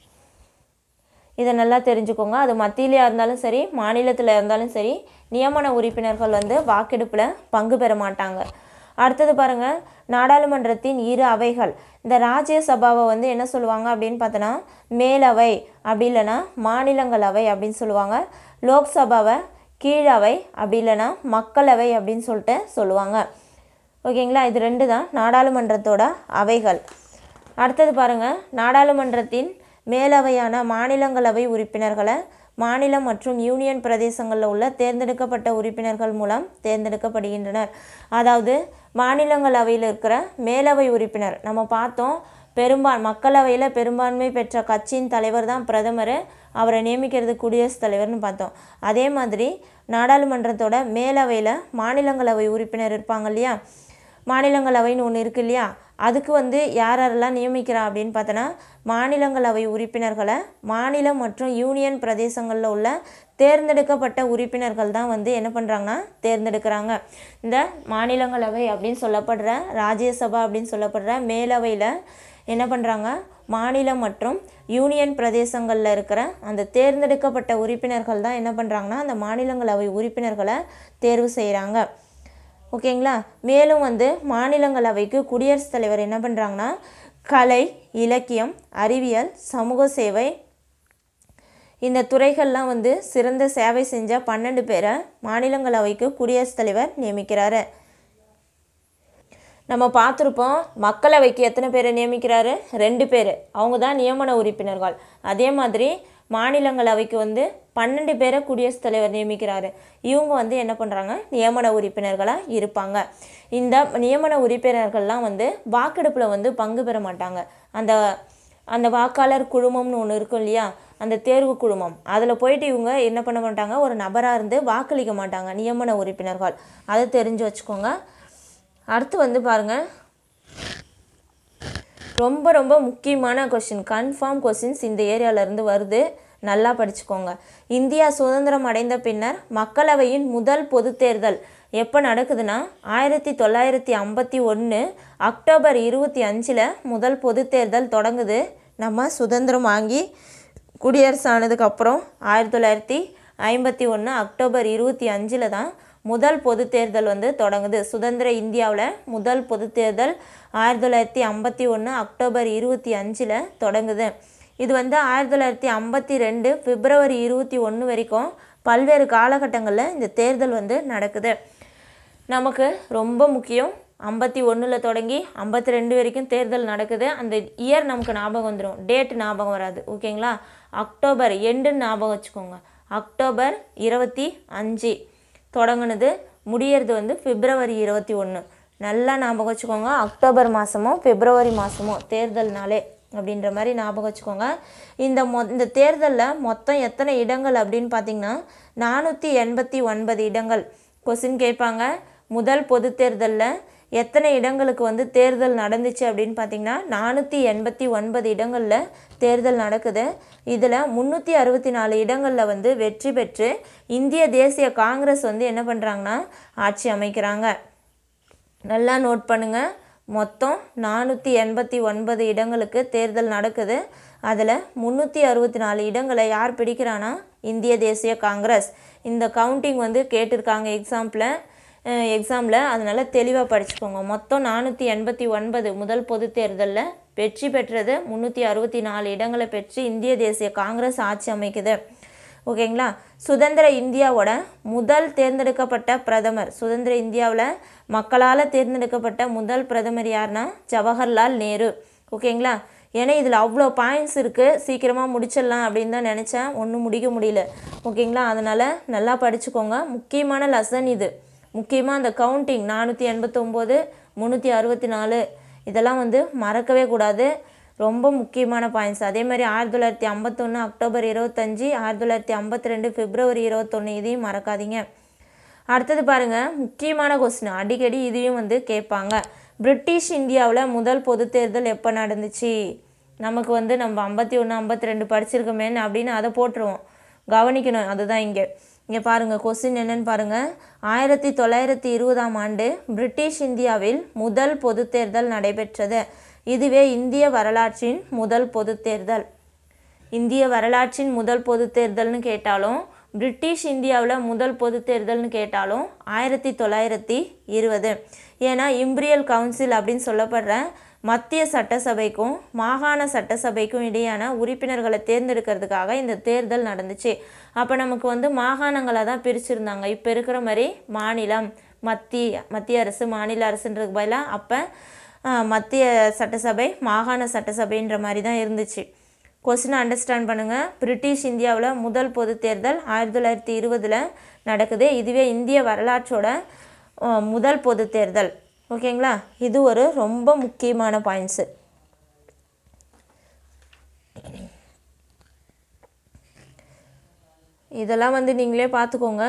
S1: இதை நல்லா தெரிஞ்சுக்கோங்க அது மத்தியிலையா இருந்தாலும் சரி மாநிலத்தில் இருந்தாலும் சரி நியமன உறுப்பினர்கள் வந்து வாக்கெடுப்பில் பங்கு பெற மாட்டாங்க அடுத்தது பாருங்கள் நாடாளுமன்றத்தின் இரு அவைகள் இந்த ராஜ்யசபாவை வந்து என்ன சொல்லுவாங்க அப்படின்னு பார்த்தோன்னா மேலவை அப்படி இல்லைன்னா மாநிலங்களவை அப்படின்னு சொல்லுவாங்க லோக்சபாவை கீழவை அப்படி இல்லைன்னா மக்களவை அப்படின்னு சொல்லிட்டு சொல்லுவாங்க ஓகேங்களா இது ரெண்டு தான் நாடாளுமன்றத்தோட அவைகள் அடுத்தது பாருங்கள் நாடாளுமன்றத்தின் மேலவையான மாநிலங்களவை உறுப்பினர்களை மாநிலம் மற்றும் யூனியன் பிரதேசங்களில் உள்ள தேர்ந்தெடுக்கப்பட்ட உறுப்பினர்கள் மூலம் தேர்ந்தெடுக்கப்படுகின்றனர் அதாவது மாநிலங்களவையில் இருக்கிற மேலவை உறுப்பினர் நம்ம பார்த்தோம் பெரும்பா மக்களவையில் பெரும்பான்மை பெற்ற கட்சியின் தலைவர் தான் பிரதமர் அவரை நியமிக்கிறது குடியரசுத் தலைவர்னு பார்த்தோம் அதே மாதிரி நாடாளுமன்றத்தோட மேலவையில் மாநிலங்களவை உறுப்பினர் இருப்பாங்க இல்லையா மாநிலங்களவைன்னு ஒன்று இருக்கு இல்லையா அதுக்கு வந்து யார் யாரெல்லாம் நியமிக்கிறா அப்படின்னு பார்த்தோன்னா மாநிலங்களவை உறுப்பினர்களை மாநிலம் மற்றும் யூனியன் பிரதேசங்களில் உள்ள தேர்ந்தெடுக்கப்பட்ட உறுப்பினர்கள் தான் வந்து என்ன பண்ணுறாங்கன்னா தேர்ந்தெடுக்கிறாங்க இந்த மாநிலங்களவை அப்படின்னு சொல்லப்படுற ராஜ்யசபா அப்படின்னு சொல்லப்படுற மேலவையில் என்ன பண்ணுறாங்க மாநிலம் மற்றும் யூனியன் பிரதேசங்களில் இருக்கிற அந்த தேர்ந்தெடுக்கப்பட்ட உறுப்பினர்கள் தான் என்ன பண்ணுறாங்கன்னா அந்த மாநிலங்களவை உறுப்பினர்களை தேர்வு செய்கிறாங்க ஓகேங்களா மேலும் வந்து மாநிலங்களவைக்கு குடியரசுத் தலைவர் என்ன பண்ணுறாங்கன்னா கலை இலக்கியம் அறிவியல் சமூக சேவை இந்த துறைகள்லாம் வந்து சிறந்த சேவை செஞ்ச பன்னெண்டு பேரை மாநிலங்களவைக்கு குடியரசுத் தலைவர் நியமிக்கிறாரு நம்ம பார்த்துருப்போம் மக்களவைக்கு எத்தனை பேரை நியமிக்கிறாரு ரெண்டு பேர் அவங்க தான் நியமன உறுப்பினர்கள் அதே மாதிரி மாநிலங்களவைக்கு வந்து பன்னெண்டு பேரை குடியரசுத் தலைவர் நியமிக்கிறாரு இவங்க வந்து என்ன பண்ணுறாங்க நியமன உறுப்பினர்களாக இருப்பாங்க இந்த நியமன உறுப்பினர்கள்லாம் வந்து வாக்கெடுப்பில் வந்து பங்கு பெற மாட்டாங்க அந்த அந்த வாக்காளர் குழுமம்னு ஒன்று இருக்கும் இல்லையா அந்த தேர்வு குழுமம் அதில் போயிட்டு இவங்க என்ன பண்ண மாட்டாங்க ஒரு நபராக இருந்து வாக்களிக்க மாட்டாங்க நியமன உறுப்பினர்கள் அதை தெரிஞ்சு வச்சுக்கோங்க அடுத்து வந்து பாருங்கள் ரொம்ப ரொம்ப முக்கியமான கொஷின் கன்ஃபார்ம் கொஷின்ஸ் இந்த ஏரியாவிலேருந்து வருது நல்லா படிச்சுக்கோங்க இந்தியா சுதந்திரம் அடைந்த பின்னர் மக்களவையின் முதல் பொதுத் தேர்தல் எப்போ நடக்குதுன்னா ஆயிரத்தி தொள்ளாயிரத்தி ஐம்பத்தி ஒன்று அக்டோபர் இருபத்தி அஞ்சில் முதல் பொதுத் தேர்தல் தொடங்குது நம்ம சுதந்திரம் வாங்கி குடியரசு ஆனதுக்கப்புறம் ஆயிரத்தி தொள்ளாயிரத்தி ஐம்பத்தி ஒன்று அக்டோபர் இருபத்தி அஞ்சில் தான் முதல் பொதுத் தேர்தல் வந்து தொடங்குது சுதந்திர இந்தியாவில் முதல் பொதுத் தேர்தல் ஆயிரத்தி தொள்ளாயிரத்தி ஐம்பத்தி ஒன்று அக்டோபர் இருபத்தி அஞ்சில் தொடங்குது இது வந்து ஆயிரத்தி தொள்ளாயிரத்தி ஐம்பத்தி ரெண்டு பிப்ரவரி இருபத்தி ஒன்று வரைக்கும் பல்வேறு காலகட்டங்களில் இந்த தேர்தல் வந்து நடக்குது நமக்கு ரொம்ப முக்கியம் ஐம்பத்தி ஒன்றில் தொடங்கி ஐம்பத்தி ரெண்டு வரைக்கும் தேர்தல் நடக்குது அந்த இயர் நமக்கு ஞாபகம் வந்துடும் டேட் ஞாபகம் வராது ஓகேங்களா அக்டோபர் எண்டுன்னு ஞாபகம் வச்சுக்கோங்க அக்டோபர் இருபத்தி அஞ்சு தொடங்குனது முடியறது வந்து பிப்ரவரி இருபத்தி ஒன்று நல்லா ஞாபகம் வச்சுக்கோங்க அக்டோபர் மாதமோ பிப்ரவரி மாதமோ தேர்தல்னாலே அப்படின்ற மாதிரி ஞாபகம் வச்சுக்கோங்க இந்த மொ இந்த தேர்தலில் மொத்தம் எத்தனை இடங்கள் அப்படின்னு பார்த்தீங்கன்னா நானூற்றி எண்பத்தி ஒன்பது இடங்கள் கொஸ்டின் கேட்பாங்க முதல் பொது தேர்தலில் எத்தனை இடங்களுக்கு வந்து தேர்தல் நடந்துச்சு அப்படின்னு பார்த்தீங்கன்னா நானூற்றி எண்பத்தி ஒன்பது இடங்களில் தேர்தல் நடக்குது இதில் முந்நூற்றி அறுபத்தி நாலு இடங்களில் வந்து வெற்றி பெற்று இந்திய தேசிய காங்கிரஸ் வந்து என்ன பண்ணுறாங்கன்னா ஆட்சி அமைக்கிறாங்க நல்லா நோட் பண்ணுங்கள் மொத்தம் நானூற்றி எண்பத்தி ஒன்பது இடங்களுக்கு தேர்தல் நடக்குது அதில் முந்நூற்றி அறுபத்தி நாலு இடங்களை யார் பிடிக்கிறான்னா இந்திய தேசிய காங்கிரஸ் இந்த கவுண்டிங் வந்து கேட்டிருக்காங்க எக்ஸாம்பிள் எக்ஸாமில் அதனால் தெளிவாக படிச்சுக்கோங்க மொத்தம் நானூற்றி எண்பத்தி ஒன்பது முதல் பொது தேர்தலில் வெற்றி பெற்றது முந்நூற்றி அறுபத்தி நாலு இடங்களை பெற்று இந்திய தேசிய காங்கிரஸ் ஆட்சி அமைக்குது ஓகேங்களா சுதந்திர இந்தியாவோட முதல் தேர்ந்தெடுக்கப்பட்ட பிரதமர் சுதந்திர இந்தியாவில் மக்களால் தேர்ந்தெடுக்கப்பட்ட முதல் பிரதமர் யாருன்னா ஜவஹர்லால் நேரு ஓகேங்களா ஏன்னா இதில் அவ்வளோ பாயிண்ட்ஸ் இருக்குது சீக்கிரமாக முடிச்சிடலாம் அப்படின்னு தான் நினச்சேன் ஒன்றும் முடிக்க முடியல ஓகேங்களா அதனால் நல்லா படிச்சுக்கோங்க முக்கியமான லெசன் இது முக்கியமாக அந்த கவுண்டிங் நானூற்றி எண்பத்தொம்போது முந்நூற்றி அறுபத்தி நாலு இதெல்லாம் வந்து மறக்கவே கூடாது ரொம்ப முக்கியமான பாயிண்ட்ஸ் அதே மாதிரி ஆயிரத்தி தொள்ளாயிரத்தி ஐம்பத்தொன்று அக்டோபர் இருபத்தஞ்சி ஆயிரத்தி தொள்ளாயிரத்தி ஐம்பத்தி ரெண்டு பிப்ரவரி இருபத்தொன்று இதையும் மறக்காதீங்க அடுத்தது பாருங்கள் முக்கியமான கொஸ்டின் அடிக்கடி இதையும் வந்து கேட்பாங்க பிரிட்டிஷ் இந்தியாவில் முதல் பொது தேர்தல் எப்போ நடந்துச்சு நமக்கு வந்து நம்ம ஐம்பத்தி ஒன்று ஐம்பத்தி ரெண்டு படிச்சிருக்கோமேன்னு அப்படின்னு அதை போட்டுருவோம் கவனிக்கணும் அதுதான் இங்கே இங்கே பாருங்கள் கொஸ்டின் என்னன்னு பாருங்கள் ஆயிரத்தி தொள்ளாயிரத்தி இருபதாம் ஆண்டு பிரிட்டிஷ் இந்தியாவில் முதல் பொது தேர்தல் நடைபெற்றது இதுவே இந்திய வரலாற்றின் முதல் பொது தேர்தல் இந்திய வரலாற்றின் முதல் பொது தேர்தல்னு கேட்டாலும் பிரிட்டிஷ் இந்தியாவில் முதல் பொது தேர்தல்னு கேட்டாலும் ஆயிரத்தி தொள்ளாயிரத்தி இருபது ஏன்னா இம்பீரியல் கவுன்சில் அப்படின்னு சொல்லப்படுற மத்திய சட்டசபைக்கும் மாகாண சட்டசபைக்கும் இடையான உறுப்பினர்களை தேர்ந்தெடுக்கிறதுக்காக இந்த தேர்தல் நடந்துச்சு அப்போ நமக்கு வந்து மாகாணங்களை தான் பிரிச்சிருந்தாங்க இப்போ இருக்கிற மாதிரி மாநிலம் மத்திய மத்திய அரசு மாநில அரசுன்றதுக்கு பதிலாக அப்போ மத்திய சட்டசபை மாகாண சட்டசபைன்ற மாதிரி தான் இருந்துச்சு கொஸ்டினை அண்டர்ஸ்டாண்ட் பண்ணுங்கள் பிரிட்டிஷ் இந்தியாவில் முதல் பொது தேர்தல் ஆயிரத்தி தொள்ளாயிரத்தி இருபதில் நடக்குது இதுவே இந்திய வரலாற்றோட அஹ், முதல் பொது தேர்தல் ஓகேங்களா இது ஒரு ரொம்ப முக்கியமான பாயிண்ட்ஸு இதெல்லாம் வந்து நீங்களே பார்த்துக்கோங்க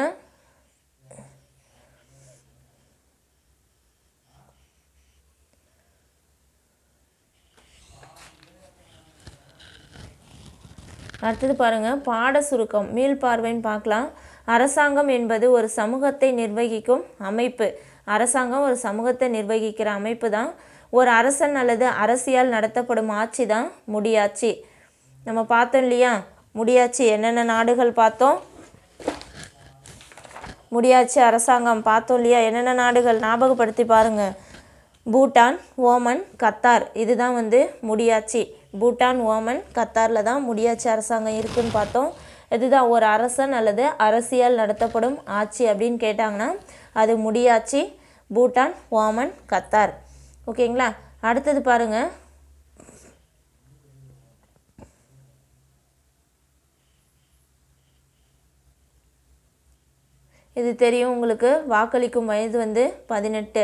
S1: அடுத்தது பாருங்கள் பாட சுருக்கம் மீள்பார்வைன்னு பார்க்கலாம் அரசாங்கம் என்பது ஒரு சமூகத்தை நிர்வகிக்கும் அமைப்பு அரசாங்கம் ஒரு சமூகத்தை நிர்வகிக்கிற அமைப்பு தான் ஒரு அரசன் அல்லது அரசியால் நடத்தப்படும் ஆட்சி தான் முடியாட்சி நம்ம பார்த்தோம் இல்லையா முடியாட்சி என்னென்ன நாடுகள் பார்த்தோம் முடியாட்சி அரசாங்கம் பார்த்தோம் இல்லையா என்னென்ன நாடுகள் ஞாபகப்படுத்தி பாருங்கள் பூட்டான் ஓமன் கத்தார் இதுதான் வந்து முடியாட்சி பூட்டான் ஓமன் கத்தாரில் தான் முடியாட்சி அரசாங்கம் இருக்குன்னு பார்த்தோம் இதுதான் ஒரு அரசன் அல்லது அரசியல் நடத்தப்படும் ஆட்சி அப்படின்னு கேட்டாங்கன்னா அது முடியாட்சி பூட்டான் ஓமன் கத்தார் ஓகேங்களா அடுத்தது பாருங்கள் இது தெரியும் உங்களுக்கு வாக்களிக்கும் வயது வந்து பதினெட்டு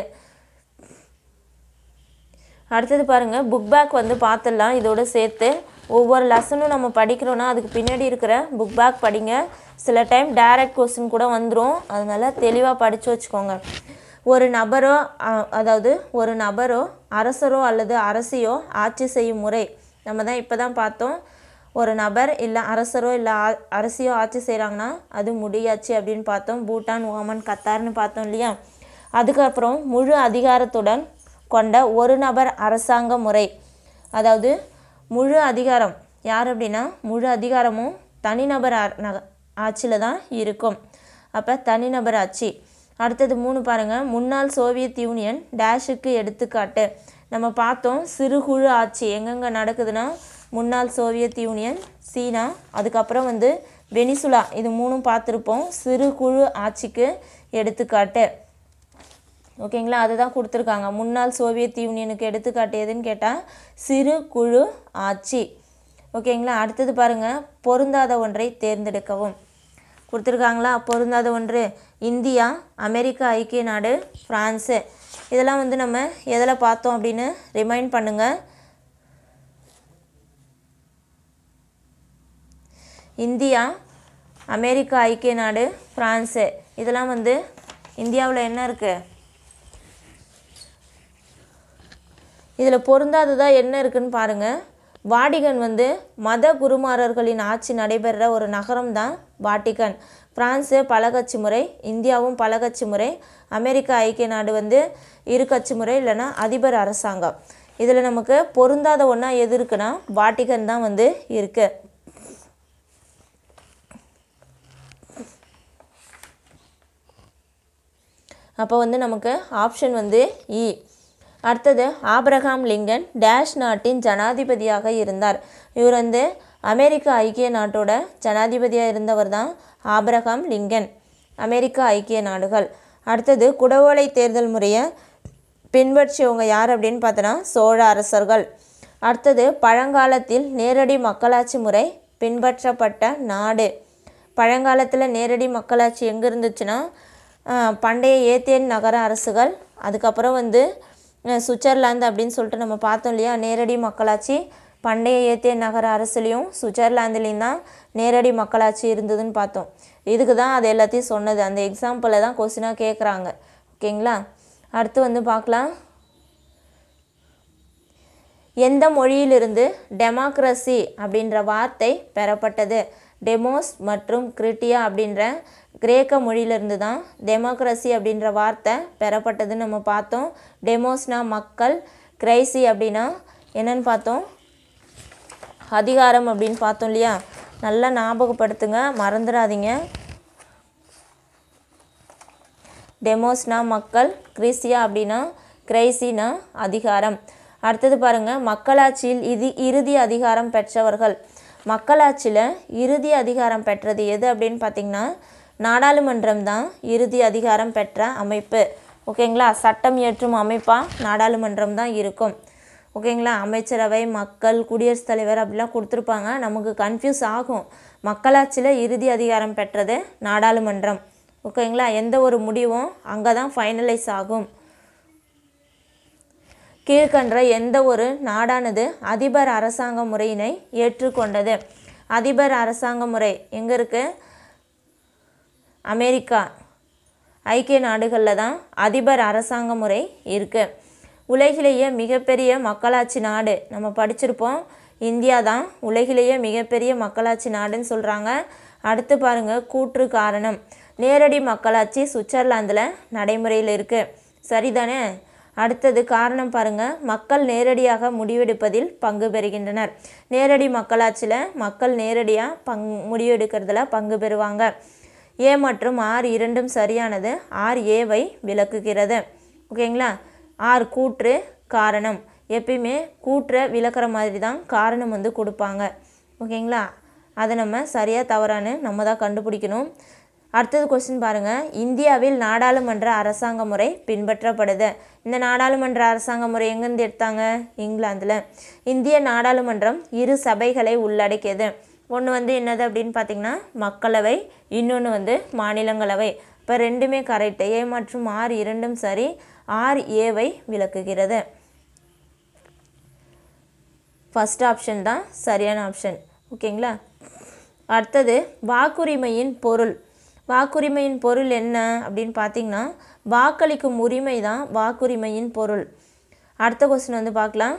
S1: அடுத்தது பாருங்கள் புக் பேக் வந்து பார்த்துடலாம் இதோட சேர்த்து ஒவ்வொரு லெசனும் நம்ம படிக்கிறோன்னா அதுக்கு பின்னாடி இருக்கிற புக் பேக் படிங்க சில டைம் டைரக்ட் கொஸ்டின் கூட வந்துடும் அதனால தெளிவாக படித்து வச்சுக்கோங்க ஒரு நபரோ அ- அதாவது ஒரு நபரோ அரசரோ அல்லது அரசியோ ஆட்சி செய்யும் முறை நம்ம தான் இப்போ தான் பார்த்தோம் ஒரு நபர் இல்லை அரசரோ இல்லை ஆ- அரசியோ ஆட்சி செய்கிறாங்கன்னா அது முடியாச்சு அப்படின்னு பார்த்தோம் பூட்டான் ஓமன் கத்தார்னு பார்த்தோம் இல்லையா அதுக்கப்புறம் முழு அதிகாரத்துடன் கொண்ட ஒரு நபர் அரசாங்க முறை அதாவது முழு அதிகாரம் யார் அப்படின்னா முழு அதிகாரமும் தனிநபர் ஆ- நக- ஆட்சியில் தான் இருக்கும் அப்போ தனிநபர் ஆட்சி அடுத்தது மூணு பாருங்கள் முன்னாள் சோவியத் யூனியன் டேஷுக்கு எடுத்துக்காட்டு நம்ம பார்த்தோம் சிறுகுழு ஆட்சி எங்கெங்கே நடக்குதுன்னா முன்னாள் சோவியத் யூனியன் சீனா அதுக்கப்புறம் வந்து வெனிசுலா இது மூணும் பார்த்துருப்போம் சிறு குழு ஆட்சிக்கு எடுத்துக்காட்டு ஓகேங்களா அதுதான் கொடுத்துருக்காங்க முன்னாள் சோவியத் யூனியனுக்கு எடுத்துக்காட்டு எதுன்னு கேட்டால் சிறு குழு ஆட்சி ஓகேங்களா அடுத்தது பாருங்கள் பொருந்தாத ஒன்றை தேர்ந்தெடுக்கவும் கொடுத்துருக்காங்களா பொருந்தாத ஒன்று இந்தியா அமெரிக்கா ஐக்கிய நாடு ஃப்ரான்ஸு இதெல்லாம் வந்து நம்ம எதில் பார்த்தோம் அப்படின்னு ரிமைண்ட் பண்ணுங்கள் இந்தியா அமெரிக்கா ஐக்கிய நாடு ஃப்ரான்ஸு இதெல்லாம் வந்து இந்தியாவில் என்ன இருக்குது இதில் பொருந்தாததாக என்ன இருக்குன்னு பாருங்கள் வாடிகன் வந்து மத குருமாரர்களின் ஆட்சி நடைபெறுற ஒரு நகரம் தான் வாட்டிகன் பிரான்ஸு பல கட்சி முறை இந்தியாவும் பல கட்சி முறை அமெரிக்கா ஐக்கிய நாடு வந்து இரு கட்சி முறை இல்லைன்னா அதிபர் அரசாங்கம் இதில் நமக்கு பொருந்தாத ஒன்றா எது இருக்குன்னா வாட்டிகன் தான் வந்து இருக்குது அப்போ வந்து நமக்கு ஆப்ஷன் வந்து இ அடுத்தது ஆப்ரஹாம் லிங்கன் டேஷ் நாட்டின் ஜனாதிபதியாக இருந்தார் இவர் வந்து அமெரிக்க ஐக்கிய நாட்டோட ஜனாதிபதியாக இருந்தவர் தான் ஆப்ரஹாம் லிங்கன் அமெரிக்க ஐக்கிய நாடுகள் அடுத்தது குடவோலை தேர்தல் முறையை பின்பற்றியவங்க யார் அப்படின்னு பார்த்தோன்னா சோழ அரசர்கள் அடுத்தது பழங்காலத்தில் நேரடி மக்களாட்சி முறை பின்பற்றப்பட்ட நாடு பழங்காலத்தில் நேரடி மக்களாட்சி எங்கே இருந்துச்சுன்னா ஆஹ், பண்டைய ஏத்தேன் நகர அரசுகள் அதுக்கப்புறம் வந்து அஹ், சுவிட்சர்லாந்து அப்படின்னு சொல்லிட்டு நம்ம பார்த்தோம் இல்லையா நேரடி மக்களாட்சி பண்டைய ஏத்தேன் நகர அரசுலேயும் சுவிட்சர்லாந்துலேயும் தான் நேரடி மக்களாட்சி இருந்ததுன்னு பார்த்தோம் இதுக்கு தான் அது எல்லாத்தையும் சொன்னது அந்த எக்ஸாம்பிளை தான் கொஸ்டினாக கேட்குறாங்க ஓகேங்களா அடுத்து வந்து பார்க்கலாம் எந்த மொழியிலிருந்து டெமோக்ரஸி அப்படின்ற வார்த்தை பெறப்பட்டது டெமோஸ் மற்றும் கிரிட்டியா அப்படின்ற கிரேக்க மொழியிலிருந்து தான் டெமோக்ரஸி அப்படின்ற வார்த்தை பெறப்பட்டதுன்னு நம்ம பார்த்தோம் டெமோஸ்னா மக்கள் கிரைசி அப்படின்னா என்னன்னு பார்த்தோம் அதிகாரம் அப்படின்னு பார்த்தோம் இல்லையா நல்லா ஞாபகப்படுத்துங்க மறந்துடாதீங்க டெமோஸ்னா மக்கள் கிறிசியா அப்படின்னா கிரைசினா அதிகாரம் அடுத்தது பாருங்கள் மக்களாட்சியில் இது இறுதி அதிகாரம் பெற்றவர்கள் மக்களாட்சியில் இறுதி அதிகாரம் பெற்றது எது அப்படின்னு பார்த்தீங்கன்னா நாடாளுமன்றம் தான் இறுதி அதிகாரம் பெற்ற அமைப்பு ஓகேங்களா சட்டம் இயற்றும் அமைப்பாக நாடாளுமன்றம் தான் இருக்கும் ஓகேங்களா அமைச்சரவை மக்கள் குடியரசுத் தலைவர் அப்படிலாம் கொடுத்துருப்பாங்க நமக்கு கன்ஃபியூஸ் ஆகும் மக்களாட்சியில் இறுதி அதிகாரம் பெற்றது நாடாளுமன்றம் ஓகேங்களா எந்த ஒரு முடிவும் அங்கே தான் ஃபைனலைஸ் ஆகும் கீழ்கண்ட எந்த ஒரு நாடானது அதிபர் அரசாங்க முறையினை ஏற்றுக்கொண்டது அதிபர் அரசாங்க முறை எங்கே இருக்குது அமெரிக்கா ஐக்கிய நாடுகளில் தான் அதிபர் அரசாங்க முறை இருக்குது உலகிலேயே மிகப்பெரிய மக்களாட்சி நாடு நம்ம படிச்சிருப்போம் இந்தியா தான் உலகிலேயே மிகப்பெரிய மக்களாட்சி நாடுன்னு சொல்கிறாங்க அடுத்து பாருங்கள் கூற்று காரணம் நேரடி மக்களாட்சி சுவிட்சர்லாந்தில் நடைமுறையில் இருக்குது சரிதானே அடுத்தது காரணம் பாருங்கள் மக்கள் நேரடியாக முடிவெடுப்பதில் பங்கு பெறுகின்றனர் நேரடி மக்களாட்சியில் மக்கள் நேரடியாக பங் முடிவெடுக்கிறதுல பங்கு பெறுவாங்க ஏ மற்றும் ஆர் இரண்டும் சரியானது ஆர் ஏவை விளக்குகிறது ஓகேங்களா ஆர் கூற்று காரணம் எப்பயுமே கூற்றை விளக்குற மாதிரி தான் காரணம் வந்து கொடுப்பாங்க ஓகேங்களா அதை நம்ம சரியாக தவறான்னு நம்ம தான் கண்டுபிடிக்கணும் அடுத்தது கொஸ்டின் பாருங்கள் இந்தியாவில் நாடாளுமன்ற அரசாங்க முறை பின்பற்றப்படுது இந்த நாடாளுமன்ற அரசாங்க முறை எங்கேருந்து எடுத்தாங்க இங்கிலாந்தில் இந்திய நாடாளுமன்றம் இரு சபைகளை உள்ளடக்கியது ஒன்று வந்து என்னது அப்படின்னு பார்த்தீங்கன்னா மக்களவை இன்னொன்று வந்து மாநிலங்களவை இப்போ ரெண்டுமே கரெக்ட் ஏ மற்றும் ஆர் இரண்டும் சரி ஆர் ஏவை விளக்குகிறது ஃபஸ்ட் ஆப்ஷன் தான் சரியான ஆப்ஷன் ஓகேங்களா அடுத்தது வாக்குரிமையின் பொருள் வாக்குரிமையின் பொருள் என்ன அப்படின்னு பார்த்தீங்கன்னா வாக்களிக்கும் உரிமை தான் வாக்குரிமையின் பொருள் அடுத்த கொஸ்டின் வந்து பார்க்கலாம்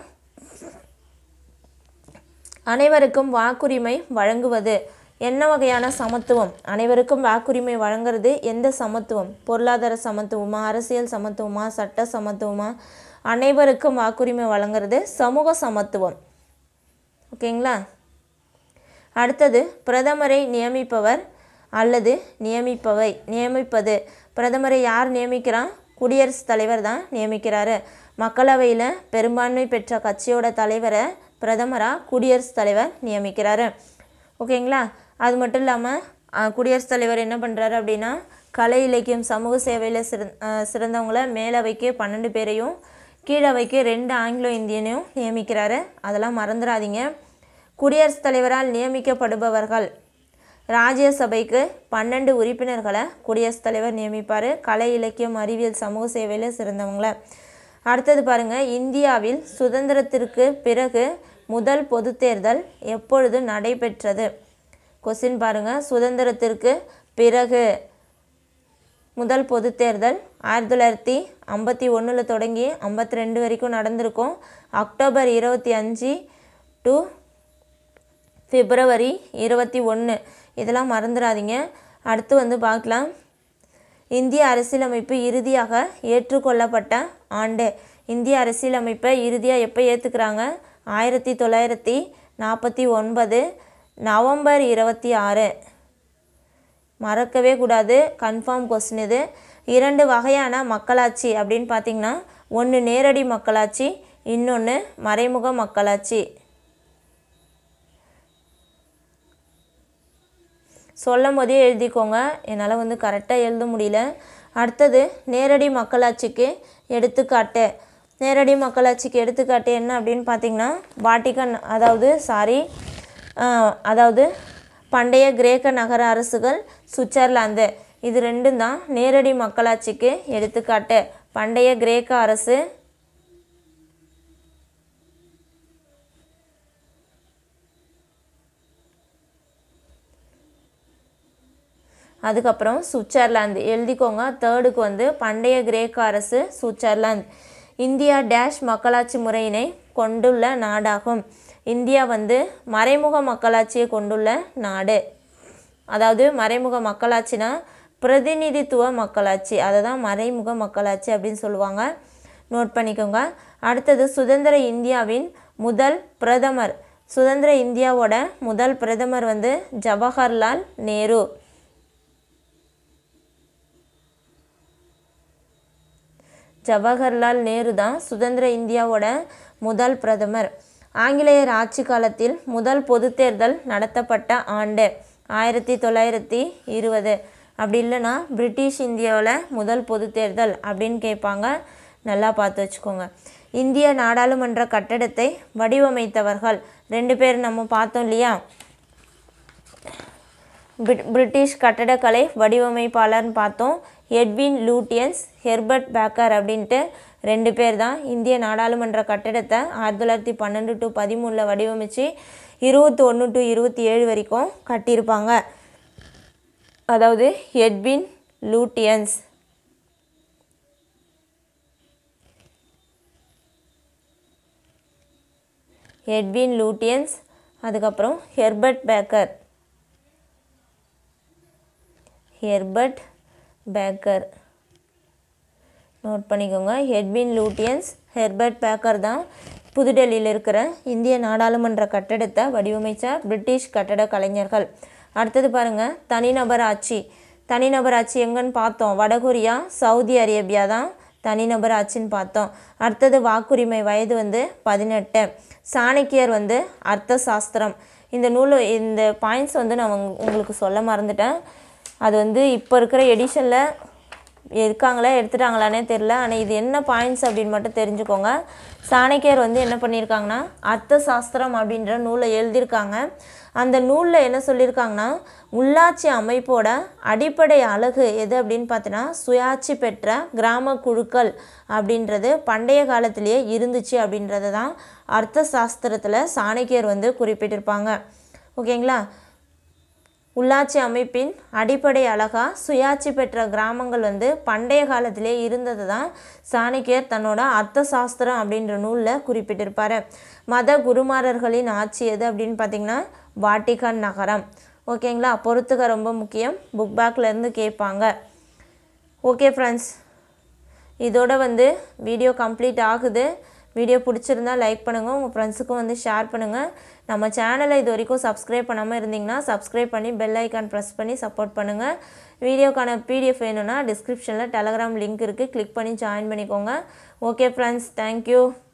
S1: அனைவருக்கும் வாக்குரிமை வழங்குவது என்ன வகையான சமத்துவம் அனைவருக்கும் வாக்குரிமை வழங்குறது எந்த சமத்துவம் பொருளாதார சமத்துவமா அரசியல் சமத்துவமா சட்ட சமத்துவமா அனைவருக்கும் வாக்குரிமை வழங்குறது சமூக சமத்துவம் ஓகேங்களா அடுத்தது பிரதமரை நியமிப்பவர் அல்லது நியமிப்பவை நியமிப்பது பிரதமரை யார் நியமிக்கிறான் குடியரசுத் தலைவர் தான் நியமிக்கிறாரு மக்களவையில் பெரும்பான்மை பெற்ற கட்சியோட தலைவரை பிரதமராக குடியரசுத் தலைவர் நியமிக்கிறாரு ஓகேங்களா அது மட்டும் இல்லாமல் குடியரசுத் தலைவர் என்ன பண்ணுறாரு அப்படின்னா கலை இலக்கியம் சமூக சேவையில் சிறந் அஹ் சிறந்தவங்கள மேலவைக்கு பன்னெண்டு பேரையும் கீழவைக்கு ரெண்டு ஆங்கிலோ இந்தியனையும் நியமிக்கிறாரு அதெல்லாம் மறந்துடாதீங்க குடியரசுத் தலைவரால் நியமிக்கப்படுபவர்கள் ராஜ்யசபைக்கு பன்னெண்டு உறுப்பினர்களை குடியரசுத் தலைவர் நியமிப்பார் கலை இலக்கியம் அறிவியல் சமூக சேவையில் சிறந்தவங்கள அடுத்தது பாருங்கள் இந்தியாவில் சுதந்திரத்திற்கு பிறகு முதல் பொதுத் தேர்தல் எப்பொழுது நடைபெற்றது கொஸ்டின் பாருங்கள் சுதந்திரத்திற்கு பிறகு முதல் பொதுத் தேர்தல் ஆயிரத்தி தொள்ளாயிரத்தி ஐம்பத்தி ஒன்றில் தொடங்கி ஐம்பத்தி ரெண்டு வரைக்கும் நடந்திருக்கும் அக்டோபர் இருபத்தி அஞ்சு டு பிப்ரவரி இருபத்தி ஒன்று இதெல்லாம் மறந்துடாதீங்க அடுத்து வந்து பார்க்கலாம் இந்திய அரசியலமைப்பு இறுதியாக ஏற்றுக்கொள்ளப்பட்ட ஆண்டு இந்திய அரசியலமைப்பை இறுதியாக எப்போ ஏற்றுக்கிறாங்க ஆயிரத்தி தொள்ளாயிரத்தி நாற்பத்தி ஒன்பது நவம்பர் இருபத்தி ஆறு மறக்கவே கூடாது கன்ஃபார்ம் கொஸ்டின் இது இரண்டு வகையான மக்களாட்சி அப்படின்னு பார்த்தீங்கன்னா ஒன்று நேரடி மக்களாட்சி இன்னொன்று மறைமுக மக்களாட்சி சொல்லும் போதே எழுதிக்கோங்க என்னால் வந்து கரெக்டாக எழுத முடியல அடுத்தது நேரடி மக்களாட்சிக்கு எடுத்துக்காட்டு நேரடி மக்களாட்சிக்கு எடுத்துக்காட்டு என்ன அப்படின்னு பார்த்தீங்கன்னா வாட்டிகன் அதாவது சாரி அதாவது பண்டைய கிரேக்க நகர அரசுகள் சுவிட்சர்லாந்து இது ரெண்டும் தான் நேரடி மக்களாட்சிக்கு எடுத்துக்காட்டு பண்டைய கிரேக்க அரசு அதுக்கப்புறம் சுவிட்சர்லாந்து எழுதிக்கோங்க தேர்டுக்கு வந்து பண்டைய கிரேக்க அரசு சுவிட்சர்லாந்து இந்தியா டேஷ் மக்களாட்சி முறையினை கொண்டுள்ள நாடாகும் இந்தியா வந்து மறைமுக மக்களாட்சியை கொண்டுள்ள நாடு அதாவது மறைமுக மக்களாட்சினா பிரதிநிதித்துவ மக்களாட்சி அதை தான் மறைமுக மக்களாட்சி அப்படின்னு சொல்லுவாங்க நோட் பண்ணிக்கோங்க அடுத்தது சுதந்திர இந்தியாவின் முதல் பிரதமர் சுதந்திர இந்தியாவோட முதல் பிரதமர் வந்து ஜவஹர்லால் நேரு ஜவஹர்லால் நேரு தான் சுதந்திர இந்தியாவோட முதல் பிரதமர் ஆங்கிலேயர் ஆட்சி காலத்தில் முதல் பொதுத் தேர்தல் நடத்தப்பட்ட ஆண்டு ஆயிரத்தி தொள்ளாயிரத்தி இருபது அப்படி இல்லைன்னா பிரிட்டிஷ் இந்தியாவில் முதல் பொதுத் தேர்தல் அப்படின்னு கேட்பாங்க நல்லா பார்த்து வச்சுக்கோங்க இந்திய நாடாளுமன்ற கட்டடத்தை வடிவமைத்தவர்கள் ரெண்டு பேர் நம்ம பார்த்தோம் இல்லையா பிரி- பிரிட்டிஷ் கட்டடக்கலை வடிவமைப்பாளர்னு பார்த்தோம் எட்வின் லூட்டியன்ஸ் ஹெர்பர்ட் பேக்கர் அப்படின்ட்டு ரெண்டு பேர் தான் இந்திய நாடாளுமன்ற கட்டடத்தை ஆயிரத்தி தொள்ளாயிரத்தி பன்னெண்டு டு பதிமூணில் வடிவமைச்சு இருபத்தி ஒன்று டு இருபத்தி ஏழு வரைக்கும் கட்டியிருப்பாங்க அதாவது எட்வின் லூட்டியன்ஸ் எட்வின் லூட்டியன்ஸ் அதுக்கப்புறம் Herbert Baker Herbert Baker note பண்ணிக்கோங்க ஹெட்வின் லூட்டியன்ஸ் ஹெர்பர்ட் பேக்கர் தான் புதுடெல்லியில் இருக்கிற இந்திய நாடாளுமன்ற கட்டடத்தை வடிவமைத்த பிரிட்டிஷ் கட்டட கலைஞர்கள் அடுத்தது பாருங்கள் தனிநபர் ஆட்சி தனிநபர் ஆட்சி எங்கன்னு பார்த்தோம் வடகொரியா சவுதி அரேபியா தான் தனிநபர் ஆட்சின்னு பார்த்தோம் அடுத்தது வாக்குரிமை வயது வந்து பதினெட்டு சாணக்கியர் வந்து அர்த்த சாஸ்திரம் இந்த நூல் இந்த பாயிண்ட்ஸ் வந்து நான் உங்க- உங்களுக்கு சொல்ல மறந்துட்டேன் அது வந்து இப்போ இருக்கிற எடிஷனில் இருக்காங்களா எடுத்துட்டாங்களானே தெரில ஆனால் இது என்ன பாயிண்ட்ஸ் அப்படின்னு மட்டும் தெரிஞ்சுக்கோங்க சாணக்கியர் வந்து என்ன பண்ணியிருக்காங்கன்னா அர்த்த சாஸ்திரம் அப்படின்ற நூலை எழுதியிருக்காங்க அந்த நூலில் என்ன சொல்லியிருக்காங்கன்னா உள்ளாட்சி அமைப்போட அடிப்படை அழகு எது அப்படின்னு பார்த்தீங்கன்னா சுயாட்சி பெற்ற கிராம குழுக்கள் அப்படின்றது பண்டைய காலத்திலேயே இருந்துச்சு அப்படின்றது தான் அர்த்த சாஸ்திரத்தில் சாணக்கியர் வந்து குறிப்பிட்டிருப்பாங்க ஓகேங்களா உள்ளாட்சி அமைப்பின் அடிப்படை அழகா சுயாட்சி பெற்ற கிராமங்கள் வந்து பண்டைய காலத்திலே இருந்தது தான் சாணக்கியர் தன்னோட அர்த்த சாஸ்திரம் அப்படின்ற நூலில் குறிப்பிட்டிருப்பார் மத குருமாரர்களின் ஆட்சி எது அப்படின்னு பார்த்தீங்கன்னா வாட்டிகன் நகரம் ஓகேங்களா பொறுத்துக்க ரொம்ப முக்கியம் புக் பேக்லேருந்து கேட்பாங்க ஓகே ஃப்ரெண்ட்ஸ் இதோட வந்து வீடியோ கம்ப்ளீட் ஆகுது வீடியோ பிடிச்சிருந்தா லைக் பண்ணுங்கள் உங்கள் ஃப்ரெண்ட்ஸுக்கும் வந்து ஷேர் பண்ணுங்கள் நம்ம சேனலை இது வரைக்கும் சப்ஸ்கிரைப் பண்ணாமல் இருந்தீங்கன்னா சப்ஸ்கிரைப் பண்ணி பெல் ஐக்கான் ப்ரெஸ் பண்ணி சப்போர்ட் பண்ணுங்கள் வீடியோக்கான பிடிஎஃப் வேணும்னா டிஸ்கிரிப்ஷனில் டெலகிராம் லிங்க் இருக்குது கிளிக் பண்ணி ஜாயின் பண்ணிக்கோங்க ஓகே ஃப்ரெண்ட்ஸ் தேங்க்யூ